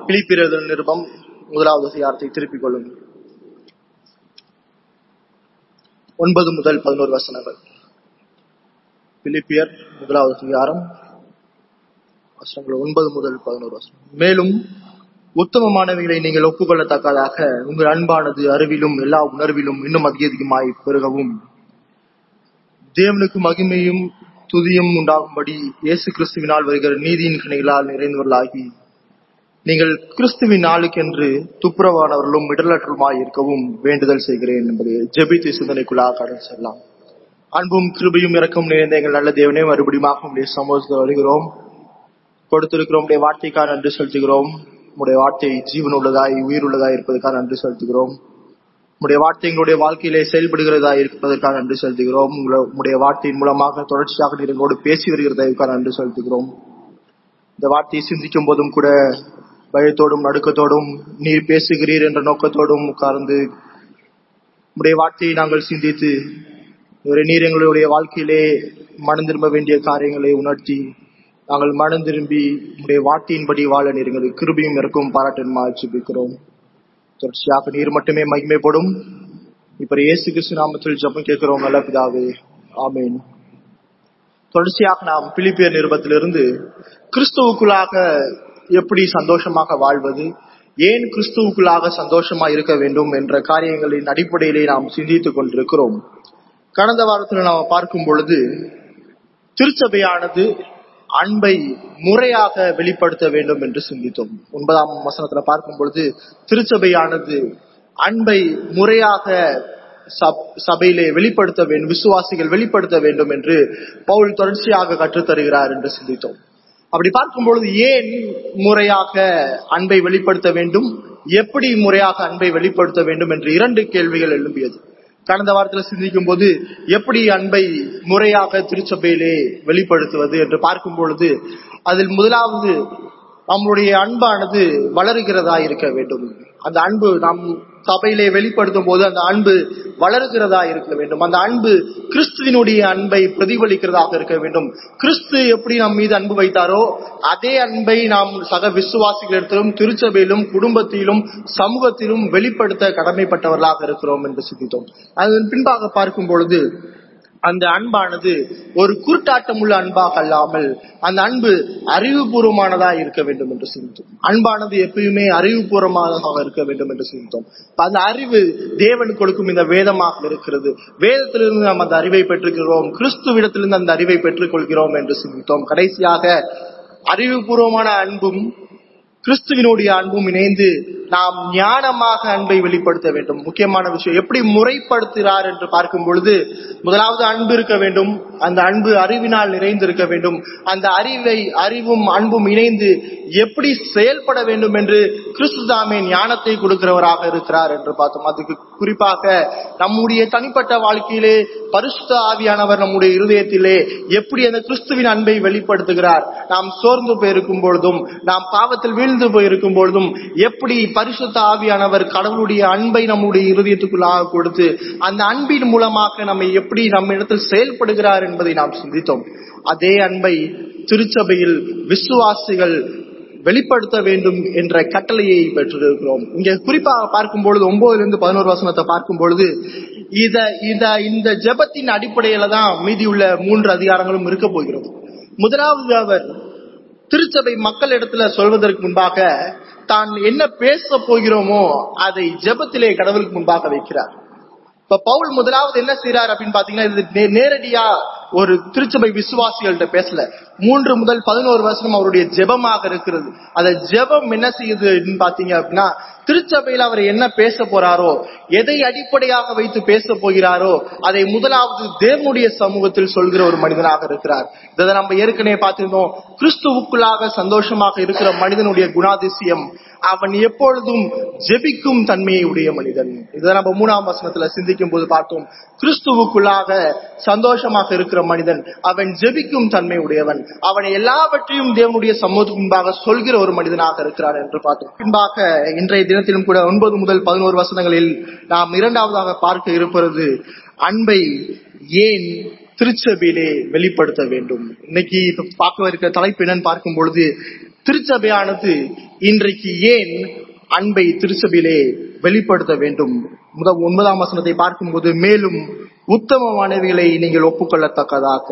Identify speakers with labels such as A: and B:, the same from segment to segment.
A: பிலிப்பிரதன் நிருபம் முதலாவது அதிகாரத்தை திருப்பிக் கொள்ளுங்கள் ஒன்பது முதல் பதினோரு வசனங்கள் பிலிப்பியர் முதலாவது அதிகாரம் வசனங்கள் ஒன்பது முதல் பதினோரு வசனம் மேலும் உத்தமமானவைகளை நீங்கள் ஒப்புக்கொள்ளத்தக்கதாக உங்கள் அன்பானது அறிவிலும் எல்லா உணர்விலும் இன்னும் அதிக அதிகமாய் பெருகவும் தேவனுக்கு மகிமையும் துதியும் உண்டாகும்படி இயேசு கிறிஸ்துவினால் வருகிற நீதியின் கணிகளால் நிறைந்தவர்களாகி நீங்கள் கிறிஸ்துவின் நாளுக்கென்று துப்புரவானவர்களும் இடலற்றலுமாய் இருக்கவும் வேண்டுதல் செய்கிறேன் என்பதை ஜெபித்து சிந்தனைக்குள்ளாக கடந்து செல்லலாம் அன்பும் கிருபையும் இறக்கும் நிறைந்த எங்கள் நல்ல தேவனே மறுபடியும் உடைய சமூகத்தில் வருகிறோம் கொடுத்திருக்கிறோம் உடைய வார்த்தைக்காக நன்றி செலுத்துகிறோம் உடைய வார்த்தை ஜீவன் உள்ளதாய் உயிர் உள்ளதாய் இருப்பதற்காக நன்றி செலுத்துகிறோம் உடைய வார்த்தை எங்களுடைய வாழ்க்கையிலே செயல்படுகிறதா இருப்பதற்காக நன்றி செலுத்துகிறோம் உங்களுடைய வார்த்தையின் மூலமாக தொடர்ச்சியாக நீர் எங்களோடு பேசி வருகிறதற்காக நன்றி செலுத்துகிறோம் இந்த வார்த்தையை சிந்திக்கும் போதும் கூட பயத்தோடும் நடுக்கத்தோடும் நீர் பேசுகிறீர் என்ற நோக்கத்தோடும் உட்கார்ந்து உடைய வார்த்தையை நாங்கள் சிந்தித்து ஒரு நீர் எங்களுடைய வாழ்க்கையிலே மனம் திரும்ப வேண்டிய காரியங்களை உணர்த்தி நாங்கள் மனம் திரும்பி உடைய வார்த்தையின்படி வாழ நீர் எங்களுக்கு கிருபியும் இருக்கும் பாராட்டன்மா ஜெபிக்கிறோம் தொடர்ச்சியாக நீர் மட்டுமே மகிமைப்படும் இப்ப இயேசு கிறிஸ்து நாமத்தில் ஜப்பம் கேட்கிறோம் நல்ல பிதாவே ஆமேன் தொடர்ச்சியாக நாம் பிலிப்பியர் நிருபத்திலிருந்து கிறிஸ்துவுக்குள்ளாக எப்படி சந்தோஷமாக வாழ்வது ஏன் கிறிஸ்துவுக்குள்ளாக சந்தோஷமா இருக்க வேண்டும் என்ற காரியங்களின் அடிப்படையிலே நாம் சிந்தித்துக் கொண்டிருக்கிறோம் கடந்த வாரத்தில் நாம் பார்க்கும் பொழுது திருச்சபையானது அன்பை முறையாக வெளிப்படுத்த வேண்டும் என்று சிந்தித்தோம் ஒன்பதாம் வசனத்துல பார்க்கும் பொழுது திருச்சபையானது அன்பை முறையாக சபையிலே வெளிப்படுத்த வேண்டும் விசுவாசிகள் வெளிப்படுத்த வேண்டும் என்று பவுல் தொடர்ச்சியாக கற்றுத்தருகிறார் என்று சிந்தித்தோம் அப்படி பார்க்கும் பொழுது ஏன் முறையாக அன்பை வெளிப்படுத்த வேண்டும் எப்படி முறையாக அன்பை வெளிப்படுத்த வேண்டும் என்று இரண்டு கேள்விகள் எழும்பியது கடந்த வாரத்தில் சிந்திக்கும் போது எப்படி அன்பை முறையாக திருச்சபையிலே வெளிப்படுத்துவது என்று பார்க்கும் பொழுது அதில் முதலாவது நம்முடைய அன்பானது வளருகிறதா இருக்க வேண்டும் அந்த அன்பு நாம் சபையிலே வெளிப்படுத்தும் போது அந்த அன்பு வளருகிறதா இருக்க வேண்டும் அந்த அன்பு கிறிஸ்துவினுடைய அன்பை பிரதிபலிக்கிறதாக இருக்க வேண்டும் கிறிஸ்து எப்படி நம் மீது அன்பு வைத்தாரோ அதே அன்பை நாம் சக விசுவாசிகளிடத்திலும் திருச்சபையிலும் குடும்பத்திலும் சமூகத்திலும் வெளிப்படுத்த கடமைப்பட்டவர்களாக இருக்கிறோம் என்று சிந்தித்தோம் அதன் பின்பாக பார்க்கும் பொழுது அந்த அன்பானது ஒரு குருட்டாட்டம் உள்ள அன்பாக அல்லாமல் அந்த அன்பு அறிவுபூர்வமானதா இருக்க வேண்டும் என்று சிந்தித்தோம் அன்பானது எப்பயுமே அறிவுபூர்வமானதாக இருக்க வேண்டும் என்று சிந்தித்தோம் அந்த அறிவு தேவன் கொடுக்கும் இந்த வேதமாக இருக்கிறது வேதத்திலிருந்து நாம் அந்த அறிவை பெற்றுக்கிறோம் கிறிஸ்துவிடத்திலிருந்து அந்த அறிவை பெற்றுக் கொள்கிறோம் என்று சிந்தித்தோம் கடைசியாக அறிவுபூர்வமான அன்பும் கிறிஸ்துவினுடைய அன்பும் இணைந்து நாம் ஞானமாக அன்பை வெளிப்படுத்த வேண்டும் முக்கியமான விஷயம் எப்படி முறைப்படுத்துகிறார் என்று பார்க்கும் பொழுது முதலாவது அன்பு இருக்க வேண்டும் அந்த அன்பு அறிவினால் நிறைந்திருக்க வேண்டும் அந்த அறிவை அறிவும் அன்பும் இணைந்து எப்படி செயல்பட வேண்டும் என்று கிறிஸ்து தாமே ஞானத்தை கொடுக்கிறவராக இருக்கிறார் என்று பார்த்தோம் அதுக்கு குறிப்பாக நம்முடைய தனிப்பட்ட வாழ்க்கையிலே பரிசுத்த ஆவியானவர் நம்முடைய இருதயத்திலே எப்படி அந்த கிறிஸ்துவின் அன்பை வெளிப்படுத்துகிறார் நாம் சோர்ந்து போயிருக்கும் பொழுதும் நாம் பாவத்தில் வீழ்ந்து போயிருக்கும் பொழுதும் எப்படி பரிசுத்த ஆவியானவர் கடவுளுடைய அன்பை நம்முடைய இருதயத்துக்குள்ளாக கொடுத்து அந்த அன்பின் மூலமாக நம்மை எப்படி நம்ம இடத்தில் செயல்படுகிறார் என்பதை நாம் சிந்தித்தோம் அதே அன்பை திருச்சபையில் விசுவாசிகள் வெளிப்படுத்த வேண்டும் என்ற கட்டளையை பெற்றிருக்கிறோம் இங்க குறிப்பாக பார்க்கும் பொழுது ஒன்பதுல இருந்து பதினோரு வசனத்தை பார்க்கும் பொழுது இத இத இந்த ஜெபத்தின் அடிப்படையில தான் மீதியுள்ள மூன்று அதிகாரங்களும் இருக்க போகிறது முதலாவது அவர் திருச்சபை மக்கள் இடத்துல சொல்வதற்கு முன்பாக தான் என்ன பேச போகிறோமோ அதை ஜெபத்திலே கடவுளுக்கு முன்பாக வைக்கிறார் இப்ப பவுல் முதலாவது என்ன செய்யறார் அப்படின்னு பாத்தீங்கன்னா இது நேரடியா ஒரு திருச்சபை விசுவாசிகள்கிட்ட பேசல மூன்று முதல் பதினோரு வருஷம் அவருடைய ஜெபமாக இருக்கிறது அந்த ஜெபம் என்ன செய்யுது பாத்தீங்க அப்படின்னா திருச்சபையில் அவர் என்ன பேச போறாரோ எதை அடிப்படையாக வைத்து பேச போகிறாரோ அதை முதலாவது தேவனுடைய சமூகத்தில் சொல்கிற ஒரு மனிதனாக இருக்கிறார் இதை நம்ம ஏற்கனவே பார்த்திருந்தோம் கிறிஸ்துவுக்குள்ளாக சந்தோஷமாக இருக்கிற மனிதனுடைய குணாதிசயம் அவன் எப்பொழுதும் ஜெபிக்கும் தன்மையை உடைய மனிதன் இதை நம்ம மூணாம் வசனத்துல சிந்திக்கும் போது பார்த்தோம் கிறிஸ்துவுக்குள்ளாக சந்தோஷமாக இருக்கிற மனிதன் அவன் ஜெபிக்கும் தன்மை உடையவன் அவனை எல்லாவற்றையும் தேவனுடைய சமூகத்துக்கு முன்பாக சொல்கிற ஒரு மனிதனாக இருக்கிறான் என்று பார்த்தோம் பின்பாக இன்றைய தினத்திலும் கூட ஒன்பது முதல் பதினோரு வசனங்களில் நாம் இரண்டாவதாக பார்க்க இருப்பது அன்பை ஏன் திருச்சபையிலே வெளிப்படுத்த வேண்டும் இன்னைக்கு இப்ப பார்க்க இருக்கிற தலைப்பு என்னன்னு பார்க்கும் பொழுது திருச்சபையானது இன்றைக்கு ஏன் அன்பை திருச்சபையிலே வெளிப்படுத்த வேண்டும் முத ஒன்பதாம் வசனத்தை பார்க்கும்போது மேலும் உத்தமமானவைகளை நீங்கள் ஒப்புக்கொள்ளத்தக்கதாக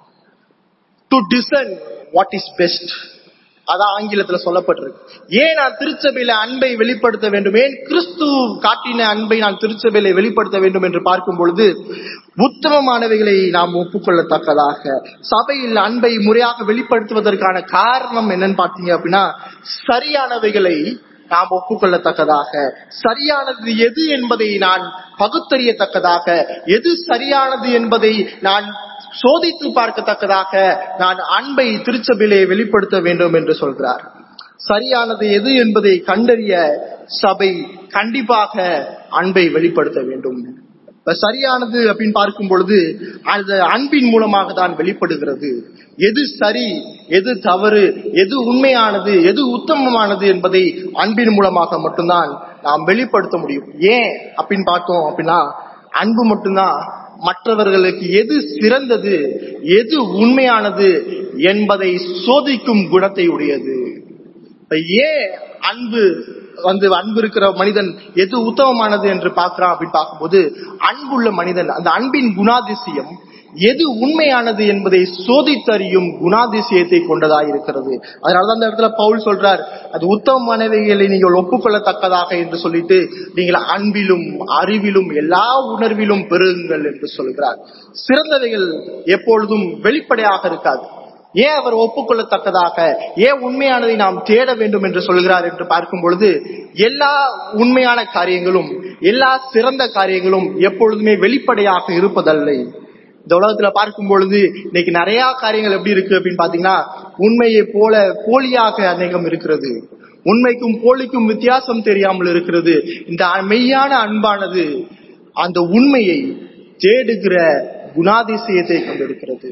A: to discern what is best அதான் ஆங்கிலத்துல சொல்லப்பட்டிருக்கு ஏன் நான் திருச்சபையில அன்பை வெளிப்படுத்த வேண்டும் ஏன் கிறிஸ்து காட்டின அன்பை நான் திருச்சபையில வெளிப்படுத்த வேண்டும் என்று பார்க்கும் பொழுது உத்தமமானவைகளை நாம் ஒப்புக்கொள்ளத்தக்கதாக சபையில் அன்பை முறையாக வெளிப்படுத்துவதற்கான காரணம் என்னன்னு பார்த்தீங்க அப்படின்னா சரியானவைகளை நாம் ஒப்புக்கொள்ளத்தக்கதாக சரியானது எது என்பதை நான் பகுத்தறியத்தக்கதாக எது சரியானது என்பதை நான் சோதித்து பார்க்கத்தக்கதாக நான் அன்பை திருச்சபையிலே வெளிப்படுத்த வேண்டும் என்று சொல்கிறார் சரியானது எது என்பதை கண்டறிய சபை கண்டிப்பாக அன்பை வெளிப்படுத்த வேண்டும் இப்ப சரியானது அப்படின்னு பார்க்கும் பொழுது அது அன்பின் மூலமாக தான் வெளிப்படுகிறது எது சரி எது தவறு எது உண்மையானது எது உத்தமமானது என்பதை அன்பின் மூலமாக மட்டும்தான் நாம் வெளிப்படுத்த முடியும் ஏன் அப்படின்னு பார்த்தோம் அப்படின்னா அன்பு மட்டும்தான் மற்றவர்களுக்கு எது சிறந்தது எது உண்மையானது என்பதை சோதிக்கும் குணத்தை உடையது இப்ப ஏன் அன்பு வந்து அன்பு இருக்கிற மனிதன் எது உத்தமமானது என்று பார்க்கிறான் அப்படின்னு பார்க்கும்போது அன்புள்ள மனிதன் அந்த அன்பின் குணாதிசயம் எது உண்மையானது என்பதை சோதித்தறியும் குணாதிசயத்தை கொண்டதாக இருக்கிறது அதனாலதான் அந்த இடத்துல பவுல் சொல்றார் அது உத்தமமானவைகளை நீங்கள் ஒப்புக்கொள்ளத்தக்கதாக என்று சொல்லிட்டு நீங்கள் அன்பிலும் அறிவிலும் எல்லா உணர்விலும் பெறுங்கள் என்று சொல்கிறார் சிறந்தவைகள் எப்பொழுதும் வெளிப்படையாக இருக்காது ஏன் அவர் ஒப்புக்கொள்ளத்தக்கதாக ஏன் உண்மையானதை நாம் தேட வேண்டும் என்று சொல்கிறார் என்று பார்க்கும் பொழுது எல்லா உண்மையான காரியங்களும் எல்லா சிறந்த காரியங்களும் எப்பொழுதுமே வெளிப்படையாக இருப்பதல்ல இந்த உலகத்துல பார்க்கும் பொழுது இன்னைக்கு நிறைய காரியங்கள் எப்படி இருக்கு அப்படின்னு பாத்தீங்கன்னா உண்மையை போல போலியாக அநேகம் இருக்கிறது உண்மைக்கும் போலிக்கும் வித்தியாசம் தெரியாமல் இருக்கிறது இந்த மெய்யான அன்பானது அந்த உண்மையை தேடுகிற குணாதிசயத்தை கொண்டிருக்கிறது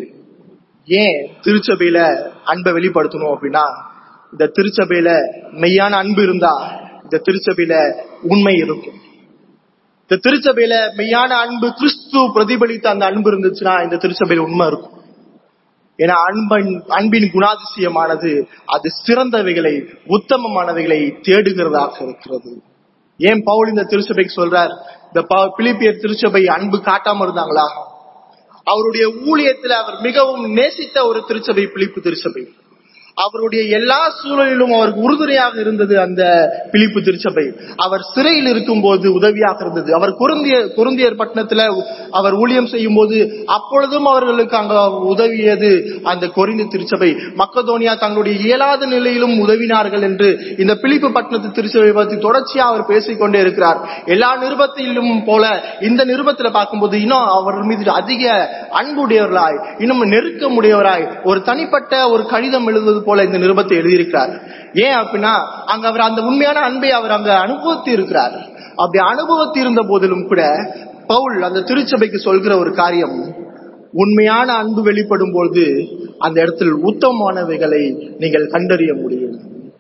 A: ஏன் திருச்சபையில அன்பை வெளிப்படுத்தணும் அப்படின்னா இந்த திருச்சபையில மெய்யான அன்பு இருந்தா இந்த திருச்சபையில உண்மை இருக்கும் இந்த திருச்சபையில மெய்யான அன்பு கிறிஸ்து பிரதிபலித்த அந்த அன்பு இருந்துச்சுன்னா இந்த திருச்சபையில உண்மை இருக்கும் ஏன்னா அன்பின் அன்பின் குணாதிசயமானது அது சிறந்தவைகளை உத்தமமானவைகளை தேடுகிறதாக இருக்கிறது ஏன் பவுல் இந்த திருச்சபைக்கு சொல்றார் இந்த பிலிப்பியர் திருச்சபை அன்பு காட்டாம இருந்தாங்களா அவருடைய ஊழியத்துல அவர் மிகவும் நேசித்த ஒரு திருச்சபை பிலிப்பு திருச்சபை அவருடைய எல்லா சூழலிலும் அவருக்கு உறுதுணையாக இருந்தது அந்த பிலிப்பு திருச்சபை அவர் சிறையில் இருக்கும் போது உதவியாக இருந்தது அவர் குருந்திய குருந்தியர் பட்டணத்துல அவர் ஊழியம் செய்யும் போது அப்பொழுதும் அவர்களுக்கு அங்க உதவியது அந்த கொரிந்து திருச்சபை மக்கதோனியா தங்களுடைய இயலாத நிலையிலும் உதவினார்கள் என்று இந்த பிலிப்பு பட்டணத்து திருச்சபை பற்றி தொடர்ச்சியா அவர் பேசிக்கொண்டே இருக்கிறார் எல்லா நிருபத்திலும் போல இந்த நிருபத்துல பார்க்கும்போது இன்னும் அவர் மீது அதிக அன்புடையவர்களாய் இன்னும் நெருக்கமுடையவராய் ஒரு தனிப்பட்ட ஒரு கடிதம் எழுதுவது போல இந்த நிருபத்தை எழுதியிருக்கிறார் ஏன் அப்படின்னா அங்க அவர் அந்த உண்மையான அன்பை அவர் அங்க அனுபவித்து இருக்கிறார் அப்படி அனுபவத்தி இருந்த போதிலும் கூட பவுல் அந்த திருச்சபைக்கு சொல்கிற ஒரு காரியம் உண்மையான அன்பு வெளிப்படும் பொழுது அந்த இடத்தில் உத்தமமானவைகளை நீங்கள் கண்டறிய முடியும்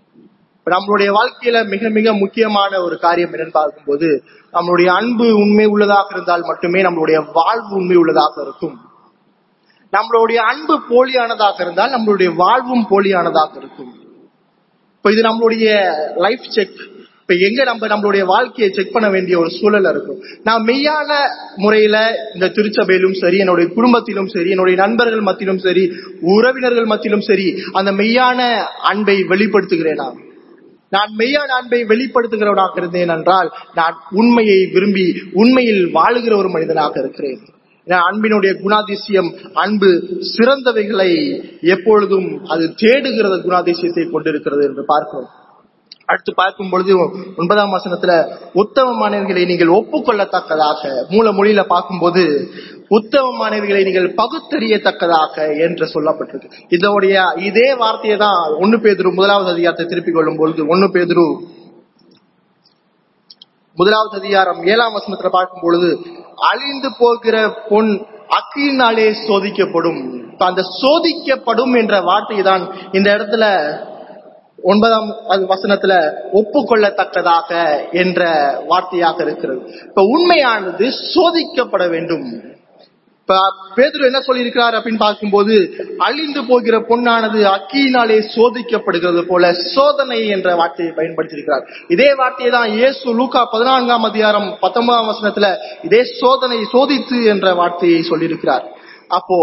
A: நம்மளுடைய வாழ்க்கையில மிக மிக முக்கியமான ஒரு காரியம் என்னன்னு பார்க்கும்போது நம்மளுடைய அன்பு உண்மை உள்ளதாக இருந்தால் மட்டுமே நம்மளுடைய வாழ்வு உண்மை உள்ளதாக இருக்கும் நம்மளுடைய அன்பு போலியானதாக இருந்தால் நம்மளுடைய வாழ்வும் போலியானதாக இருக்கும் இப்ப இது நம்மளுடைய லைஃப் செக் இப்ப எங்க நம்ம நம்மளுடைய வாழ்க்கையை செக் பண்ண வேண்டிய ஒரு சூழல் இருக்கும் நான் மெய்யான முறையில இந்த திருச்சபையிலும் சரி என்னுடைய குடும்பத்திலும் சரி என்னுடைய நண்பர்கள் மத்தியிலும் சரி உறவினர்கள் மத்தியிலும் சரி அந்த மெய்யான அன்பை வெளிப்படுத்துகிறேனா நான் மெய்யான அன்பை வெளிப்படுத்துகிறவனாக இருந்தேன் என்றால் நான் உண்மையை விரும்பி உண்மையில் வாழுகிற ஒரு மனிதனாக இருக்கிறேன் அன்பினுடைய குணாதிசயம் அன்பு சிறந்தவைகளை எப்பொழுதும் அது தேடுகிறது குணாதிசயத்தை கொண்டிருக்கிறது என்று பார்க்கிறோம் அடுத்து பார்க்கும் பொழுது ஒன்பதாம் வசனத்துல உத்தமமானவர்களை நீங்கள் ஒப்புக்கொள்ளத்தக்கதாக மூல மொழியில பார்க்கும்போது உத்தமமானவர்களை நீங்கள் பகுத்தறியத்தக்கதாக என்று சொல்லப்பட்டிருக்கு இதோடைய இதே வார்த்தையை தான் ஒன்னு பேதுரு முதலாவது அதிகாரத்தை திருப்பிக் கொள்ளும் பொழுது ஒன்னு பேதுரு முதலாவது அதிகாரம் ஏழாம் வசனத்துல பார்க்கும் பொழுது அழிந்து போகிற பொன் அக்கினாலே சோதிக்கப்படும் அந்த சோதிக்கப்படும் என்ற வார்த்தை தான் இந்த இடத்துல ஒன்பதாம் வசனத்துல ஒப்புக்கொள்ளத்தக்கதாக என்ற வார்த்தையாக இருக்கிறது இப்ப உண்மையானது சோதிக்கப்பட வேண்டும் இப்ப இப்ப பேதுரு என்ன சொல்லியிருக்கிறார் அப்படின்னு பார்க்கும்போது அழிந்து போகிற பொன்னானது அக்கியினாலே சோதிக்கப்படுகிறது போல சோதனை என்ற வார்த்தையை பயன்படுத்தியிருக்கிறார் இதே வார்த்தையை தான் இயேசு லூக்கா பதினான்காம் அதிகாரம் பத்தொன்பதாம் வசனத்துல இதே சோதனை சோதித்து என்ற வார்த்தையை சொல்லியிருக்கிறார் அப்போ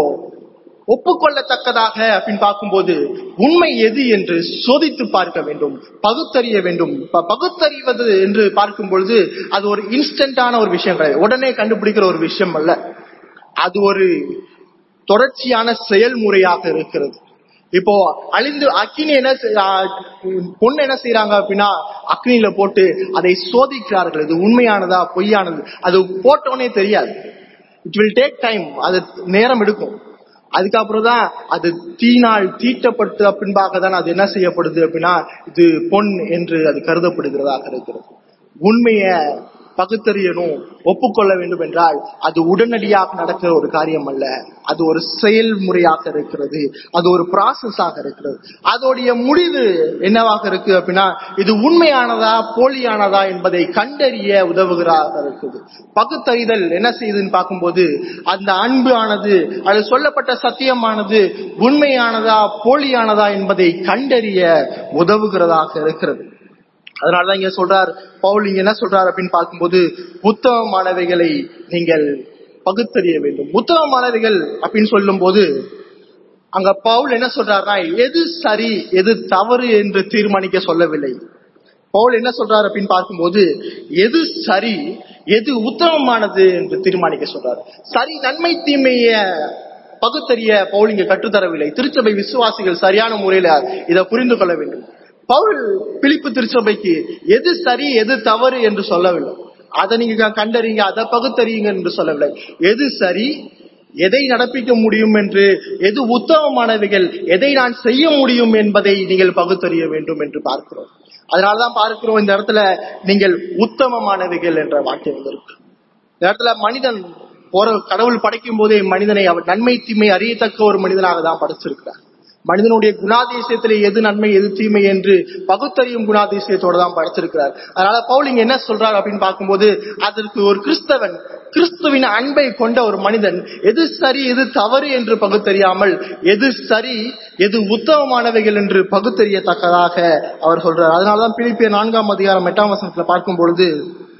A: ஒப்புக்கொள்ளத்தக்கதாக அப்படின்னு பார்க்கும்போது உண்மை எது என்று சோதித்து பார்க்க வேண்டும் பகுத்தறிய வேண்டும் ப- பகுத்தறிவது என்று பார்க்கும் பொழுது அது ஒரு இன்ஸ்டன்டான ஒரு விஷயம் கிடையாது உடனே கண்டுபிடிக்கிற ஒரு விஷயம் அல்ல அது ஒரு தொடர்ச்சியான செயல்முறையாக இருக்கிறது இப்போ அழிந்து அக்கினி என்ன செய்- ஆ, பொண்ணு என்ன செய்யறாங்க அப்படின்னா அக்னியில போட்டு அதை சோதிக்கிறார்கள் இது உண்மையானதா பொய்யானது அது போட்டோன்னே தெரியாது இட் வில் டேக் டைம் அது நேரம் எடுக்கும் அதுக்கப்புறம் தான் அது தீனால் தீட்டப்பட்ட பின்பாக தான் அது என்ன செய்யப்படுது அப்படின்னா இது பொன் என்று அது கருதப்படுகிறதாக இருக்கிறது உண்மைய பகுத்தறியணும் ஒப்புக்கொள்ள வேண்டும் என்றால் அது உடனடியாக நடக்கிற ஒரு காரியம் அல்ல அது ஒரு செயல்முறையாக இருக்கிறது அது ஒரு ப்ராசஸாக இருக்கிறது அதோடைய முடிவு என்னவாக இருக்கு அப்படின்னா இது உண்மையானதா போலியானதா என்பதை கண்டறிய உதவுகிறதாக இருக்குது பகுத்தறிதல் என்ன செய்யுதுன்னு பார்க்கும்போது அந்த அன்பு ஆனது அது சொல்லப்பட்ட சத்தியமானது உண்மையானதா போலியானதா என்பதை கண்டறிய உதவுகிறதாக இருக்கிறது அதனாலதான் இங்க சொல்றார் பவுல் இங்க என்ன சொல்றார் அப்படின்னு பார்க்கும்போது உத்தமமானவைகளை நீங்கள் பகுத்தறிய வேண்டும் உத்தமமானவைகள் அப்படின்னு சொல்லும் போது அங்க பவுல் என்ன சொல்றாருன்னா எது சரி எது தவறு என்று தீர்மானிக்க சொல்லவில்லை பவுல் என்ன சொல்றாரு அப்படின்னு பார்க்கும்போது எது சரி எது உத்தமமானது என்று தீர்மானிக்க சொல்றாரு சரி நன்மை தீமைய பகுத்தறிய பவுல் இங்க கற்றுத்தரவில்லை திருச்சபை விசுவாசிகள் சரியான முறையில இதை புரிந்து கொள்ள வேண்டும் பவுல் பிலிப்பு திருச்சபைக்கு எது சரி எது தவறு என்று சொல்லவில்லை அதை நீங்க கண்டறிங்க அதை பகுத்தறியுங்க என்று சொல்லவில்லை எது சரி எதை நடப்பிக்க முடியும் என்று எது உத்தமமானவைகள் எதை நான் செய்ய முடியும் என்பதை நீங்கள் பகுத்தறிய வேண்டும் என்று பார்க்கிறோம் அதனாலதான் பார்க்கிறோம் இந்த இடத்துல நீங்கள் உத்தமமானவைகள் என்ற வார்த்தை வந்திருக்கு இந்த இடத்துல மனிதன் ஒரு கடவுள் படைக்கும் போதே மனிதனை அவர் நன்மை தீமை அறியத்தக்க ஒரு மனிதனாக தான் படைச்சிருக்கிறார் மனிதனுடைய குணாதிசயத்திலே எது நன்மை எது தீமை என்று பகுத்தறியும் குணாதிசயத்தோட தான் படைச்சிருக்கிறார் அதனால பவுல் இங்க என்ன சொல்றார் அப்படின்னு பார்க்கும்போது அதற்கு ஒரு கிறிஸ்தவன் கிறிஸ்துவின் அன்பை கொண்ட ஒரு மனிதன் எது சரி எது தவறு என்று பகுத்தறியாமல் எது சரி எது உத்தமமானவைகள் என்று பகுத்தறியத்தக்கதாக அவர் சொல்றார் அதனாலதான் பிலிப்பிய நான்காம் அதிகாரம் எட்டாம் வசனத்துல பார்க்கும் பொழுது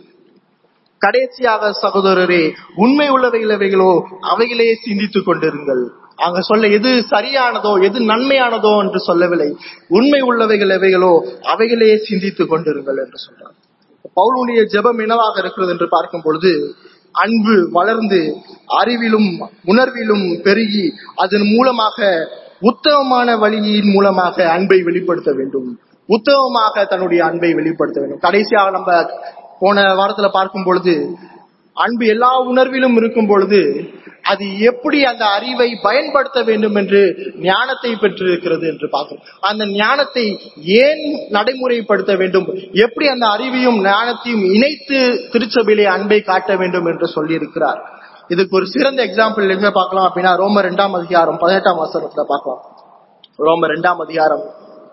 A: கடைசியாக சகோதரரே உண்மை உள்ளவைகளவைகளோ அவைகளே சிந்தித்துக் கொண்டிருங்கள் அங்க சொல்ல எது சரியானதோ எது நன்மையானதோ என்று சொல்லவில்லை உண்மை உள்ளவைகள் எவைகளோ அவைகளே சிந்தித்துக் கொண்டிருங்கள் என்று சொல்றார் பவுலுடைய ஜெபம் என்னவாக இருக்கிறது என்று பார்க்கும் பொழுது அன்பு வளர்ந்து அறிவிலும் உணர்விலும் பெருகி அதன் மூலமாக உத்தமமான வழியின் மூலமாக அன்பை வெளிப்படுத்த வேண்டும் உத்தமமாக தன்னுடைய அன்பை வெளிப்படுத்த வேண்டும் கடைசியாக நம்ம போன வாரத்துல பார்க்கும் பொழுது அன்பு எல்லா உணர்விலும் இருக்கும் பொழுது அது எப்படி அந்த அறிவை பயன்படுத்த வேண்டும் என்று ஞானத்தை பெற்றிருக்கிறது என்று பார்க்கிறோம் அந்த ஞானத்தை ஏன் நடைமுறைப்படுத்த வேண்டும் எப்படி அந்த அறிவையும் ஞானத்தையும் இணைத்து திருச்சபையிலே அன்பை காட்ட வேண்டும் என்று சொல்லியிருக்கிறார் இதுக்கு ஒரு சிறந்த எக்ஸாம்பிள் எங்க பார்க்கலாம் அப்படின்னா ரோம ரெண்டாம் அதிகாரம் பதினெட்டாம் வசனத்துல பார்க்கலாம் ரோம ரெண்டாம் அதிகாரம்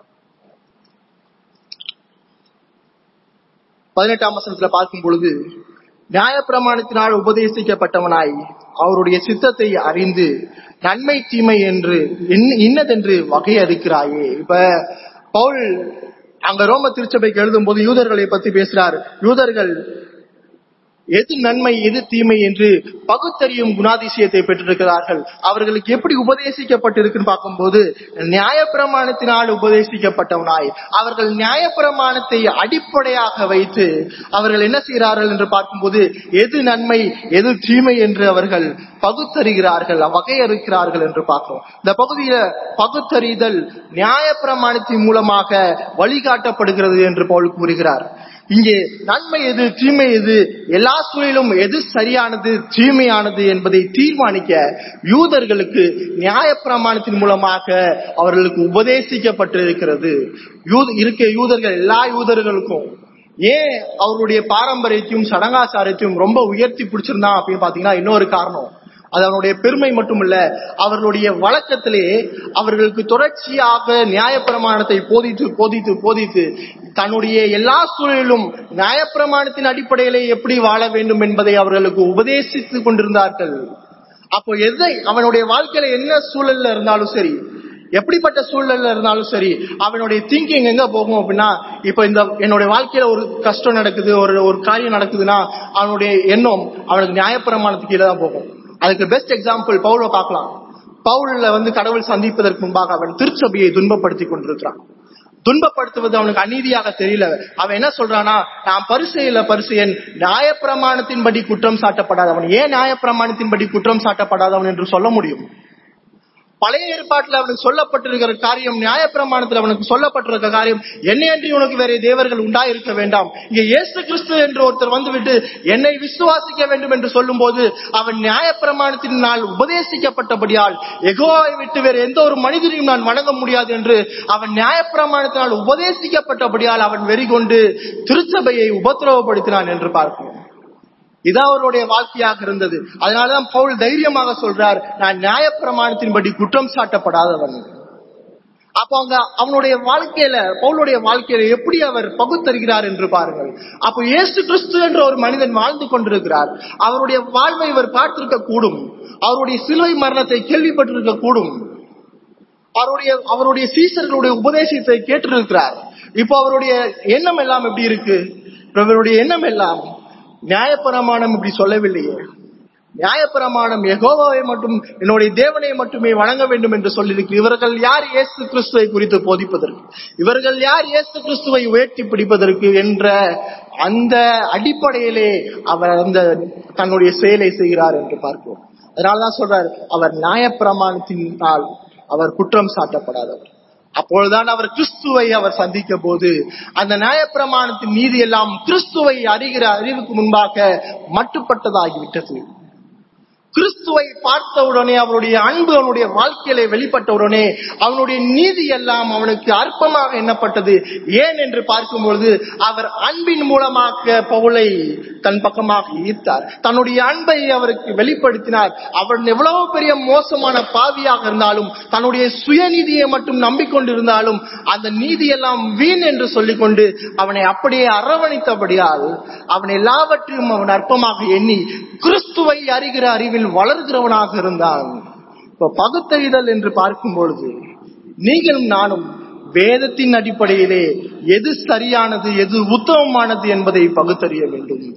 A: பதினெட்டாம் வசனத்துல பார்க்கும் பொழுது நியாயப்பிரமாணத்தினால் உபதேசிக்கப்பட்டவனாய் அவருடைய சித்தத்தை அறிந்து நன்மை தீமை என்று இன்- இன்னதென்று வகையறுக்கிறாயே இப்ப பவுல் அங்க ரோம திருச்சபைக்கு எழுதும் போது யூதர்களை பத்தி பேசுறார் யூதர்கள் எது நன்மை எது தீமை என்று பகுத்தறியும் குணாதிசயத்தை பெற்றிருக்கிறார்கள் அவர்களுக்கு எப்படி உபதேசிக்கப்பட்டிருக்குன்னு பார்க்கும்போது நியாயப்பிரமாணத்தினால் உபதேசிக்கப்பட்டவனாய் அவர்கள் நியாயப்பிரமாணத்தை அடிப்படையாக வைத்து அவர்கள் என்ன செய்கிறார்கள் என்று பார்க்கும்போது எது நன்மை எது தீமை என்று அவர்கள் பகுத்தறிகிறார்கள் வகையறுக்கிறார்கள் என்று பார்க்கிறோம் இந்த பகுதியில பகுத்தறிதல் நியாயப்பிரமாணத்தின் மூலமாக வழிகாட்டப்படுகிறது என்று பவுல் கூறுகிறார் இங்கே நன்மை எது தீமை எது எல்லா சூழலிலும் எது சரியானது தீமையானது என்பதை தீர்மானிக்க யூதர்களுக்கு நியாயப்பிரமாணத்தின் மூலமாக அவர்களுக்கு உபதேசிக்கப்பட்டிருக்கிறது யூத இருக்க யூதர்கள் எல்லா யூதர்களுக்கும் ஏன் அவருடைய பாரம்பரியத்தையும் சடங்காச்சாரத்தையும் ரொம்ப உயர்த்தி பிடிச்சிருந்தான் அப்படின்னு பாத்தீங்கன்னா இன்னொரு காரணம் அது அவனுடைய பெருமை மட்டுமல்ல அவர்களுடைய வழக்கத்திலே அவர்களுக்கு தொடர்ச்சியாக நியாயப்பிரமாணத்தை போதித்து போதித்து போதித்து தன்னுடைய எல்லா சூழலிலும் நியாயப்பிரமாணத்தின் அடிப்படையிலே எப்படி வாழ வேண்டும் என்பதை அவர்களுக்கு உபதேசித்துக் கொண்டிருந்தார்கள் அப்போ எதை அவனுடைய வாழ்க்கையில என்ன சூழல்ல இருந்தாலும் சரி எப்படிப்பட்ட சூழல்ல இருந்தாலும் சரி அவனுடைய திங்கிங் எங்க போகும் அப்படின்னா இப்ப இந்த என்னுடைய வாழ்க்கையில ஒரு கஷ்டம் நடக்குது ஒரு ஒரு காரியம் நடக்குதுன்னா அவனுடைய எண்ணம் அவனுக்கு நியாயப்பிரமாணத்துக்கு கீழே தான் போகும் அதுக்கு பெஸ்ட் எக்ஸாம்பிள் பவுல பார்க்கலாம் பவுல்ல வந்து கடவுள் சந்திப்பதற்கு முன்பாக அவன் திருச்சபையை துன்பப்படுத்தி கொண்டிருக்கிறான் துன்பப்படுத்துவது அவனுக்கு அநீதியாக தெரியல அவன் என்ன சொல்றானா நான் பரிசையில பரிசையன் நியாயப்பிரமாணத்தின்படி குற்றம் சாட்டப்படாதவன் ஏன் நியாயப்பிரமாணத்தின்படி குற்றம் சாட்டப்படாதவன் என்று சொல்ல முடியும் பழைய ஏற்பாட்டில் அவனுக்கு சொல்லப்பட்டிருக்கிற காரியம் நியாயப்பிரமாணத்தில் அவனுக்கு சொல்லப்பட்டிருக்கிற காரியம் என்னை அன்றி உனக்கு வேற தேவர்கள் உண்டாயிருக்க வேண்டாம் இங்க இயேசு கிறிஸ்து என்று ஒருத்தர் வந்துவிட்டு என்னை விசுவாசிக்க வேண்டும் என்று சொல்லும் போது அவன் நியாயப்பிரமாணத்தினால் உபதேசிக்கப்பட்டபடியால் எகோவை விட்டு வேற எந்த ஒரு மனிதனையும் நான் வணங்க முடியாது என்று அவன் நியாயப்பிரமாணத்தினால் உபதேசிக்கப்பட்டபடியால் அவன் வெறிகொண்டு திருச்சபையை உபத்திரவப்படுத்தினான் என்று பார்க்கிறோம் இது அவருடைய வாழ்க்கையாக இருந்தது அதனாலதான் பவுல் தைரியமாக சொல்றார் நான் நியாயப்பிரமாணத்தின்படி குற்றம் சாட்டப்படாதவன் அப்போ அங்க அவனுடைய வாழ்க்கையில பவுலுடைய வாழ்க்கையில எப்படி அவர் பகுத்தறிகிறார் என்று பாருங்கள் அப்போ இயேசு கிறிஸ்து என்ற ஒரு மனிதன் வாழ்ந்து கொண்டிருக்கிறார் அவருடைய வாழ்வை இவர் பார்த்திருக்க கூடும் அவருடைய சிலுவை மரணத்தை கேள்விப்பட்டிருக்க கூடும் அவருடைய அவருடைய சீசர்களுடைய உபதேசத்தை கேட்டிருக்கிறார் இப்போ அவருடைய எண்ணம் எல்லாம் எப்படி இருக்கு இவருடைய எண்ணம் எல்லாம் நியாயப்பிரமாணம் இப்படி சொல்லவில்லையே நியாயப்பிரமாணம் எகோவாவை மட்டும் என்னுடைய தேவனை மட்டுமே வணங்க வேண்டும் என்று சொல்லியிருக்கு இவர்கள் யார் இயேசு கிறிஸ்துவை குறித்து போதிப்பதற்கு இவர்கள் யார் இயேசு கிறிஸ்துவை உயர்த்தி பிடிப்பதற்கு என்ற அந்த அடிப்படையிலே அவர் அந்த தன்னுடைய செயலை செய்கிறார் என்று பார்க்கிறோம் அதனாலதான் சொல்றார் அவர் நியாயப்பிரமாணத்தினால் அவர் குற்றம் சாட்டப்படாதவர் அப்பொழுதுதான் அவர் கிறிஸ்துவை அவர் சந்திக்க போது அந்த நியாயப்பிரமாணத்தின் நீதி எல்லாம் கிறிஸ்துவை அறிகிற அறிவுக்கு முன்பாக மட்டுப்பட்டதாகிவிட்டது கிறிஸ்துவை பார்த்தவுடனே அவருடைய அன்பு அவனுடைய வாழ்க்கையில வெளிப்பட்டவுடனே அவனுடைய நீதி எல்லாம் அவனுக்கு அற்பமாக எண்ணப்பட்டது ஏன் என்று பார்க்கும்பொழுது அவர் அன்பின் மூலமாக பவுலை தன் பக்கமாக ஈர்த்தார் தன்னுடைய அன்பை அவருக்கு வெளிப்படுத்தினார் அவன் எவ்வளவு பெரிய மோசமான பாவியாக இருந்தாலும் தன்னுடைய சுயநீதியை மட்டும் நம்பிக்கொண்டிருந்தாலும் அந்த நீதியெல்லாம் வீண் என்று சொல்லிக்கொண்டு அவனை அப்படியே அரவணைத்தபடியால் அவன் எல்லாவற்றையும் அவன் அற்பமாக எண்ணி கிறிஸ்துவை அறிகிற அறிவில் வளர்கிறவனாக இருந்தான் இப்ப பகுத்தறிதல் என்று பார்க்கும் பொழுது நீங்களும் நானும் வேதத்தின் அடிப்படையிலே எது சரியானது எது உத்தமமானது என்பதை பகுத்தறிய வேண்டும்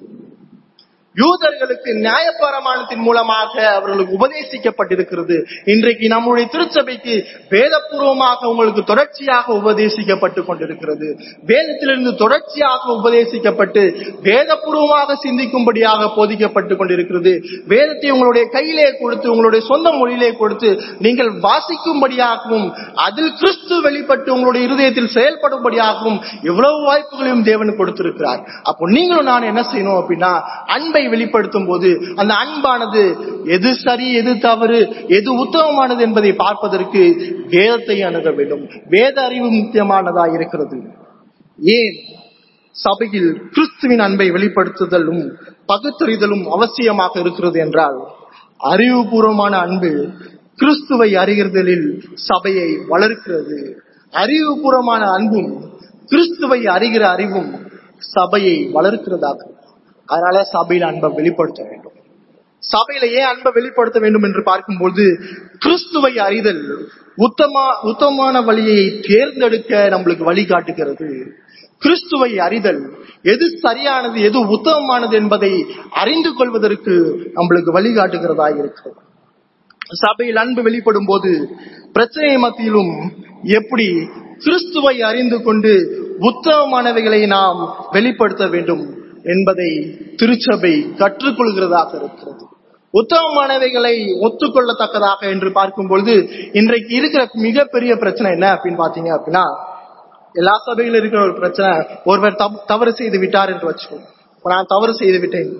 A: யூதர்களுக்கு நியாயப்பிரமாணத்தின் மூலமாக அவர்களுக்கு உபதேசிக்கப்பட்டிருக்கிறது இன்றைக்கு நம்முடைய திருச்சபைக்கு வேதபூர்வமாக உங்களுக்கு தொடர்ச்சியாக உபதேசிக்கப்பட்டு கொண்டிருக்கிறது வேதத்திலிருந்து தொடர்ச்சியாக உபதேசிக்கப்பட்டு வேதபூர்வமாக சிந்திக்கும்படியாக போதிக்கப்பட்டு கொண்டிருக்கிறது வேதத்தை உங்களுடைய கையிலே கொடுத்து உங்களுடைய சொந்த மொழியிலே கொடுத்து நீங்கள் வாசிக்கும்படியாகவும் அதில் கிறிஸ்து வெளிப்பட்டு உங்களுடைய இருதயத்தில் செயல்படும்படியாகவும் எவ்வளவு வாய்ப்புகளையும் தேவன் கொடுத்திருக்கிறார் அப்போ நீங்களும் நான் என்ன செய்யணும் அப்படின்னா அன்பை வெளிப்படுத்தும் போது அந்த அன்பானது எது சரி எது தவறு எது உத்தமமானது என்பதை பார்ப்பதற்கு வேதத்தை அணுக வேண்டும் வேத அறிவு முக்கியமானதா இருக்கிறது ஏன் சபையில் கிறிஸ்துவின் அன்பை வெளிப்படுத்துதலும் பகுத்தறிதலும் அவசியமாக இருக்கிறது என்றால் அறிவுபூர்வமான அன்பு கிறிஸ்துவை அறிகிறதலில் சபையை வளர்க்கிறது அறிவுபூர்வமான அன்பும் கிறிஸ்துவை அறிகிற அறிவும் சபையை வளர்க்கிறதாக அதனால சபையில அன்பை வெளிப்படுத்த வேண்டும் சபையில ஏன் அன்பை வெளிப்படுத்த வேண்டும் என்று பார்க்கும்போது கிறிஸ்துவை அறிதல் உத்தமா உத்தமமான வழியை தேர்ந்தெடுக்க நம்மளுக்கு வழிகாட்டுகிறது கிறிஸ்துவை அறிதல் எது சரியானது எது உத்தமமானது என்பதை அறிந்து கொள்வதற்கு நம்மளுக்கு வழிகாட்டுகிறதா இருக்கிறது சபையில் அன்பு வெளிப்படும் போது பிரச்சனை மத்தியிலும் எப்படி கிறிஸ்துவை அறிந்து கொண்டு உத்தமமானவைகளை நாம் வெளிப்படுத்த வேண்டும் என்பதை திருச்சபை கற்றுக்கொள்கிறதாக இருக்கிறது உத்தமமானவைகளை ஒத்துக்கொள்ளத்தக்கதாக என்று பார்க்கும் பொழுது இன்றைக்கு இருக்கிற மிகப்பெரிய பிரச்சனை என்ன அப்படின்னு பாத்தீங்க அப்படின்னா எல்லா சபையிலும் இருக்கிற ஒரு பிரச்சனை ஒருவர் தவறு செய்து விட்டார் என்று வச்சுக்கோ நான் தவறு செய்து விட்டேன்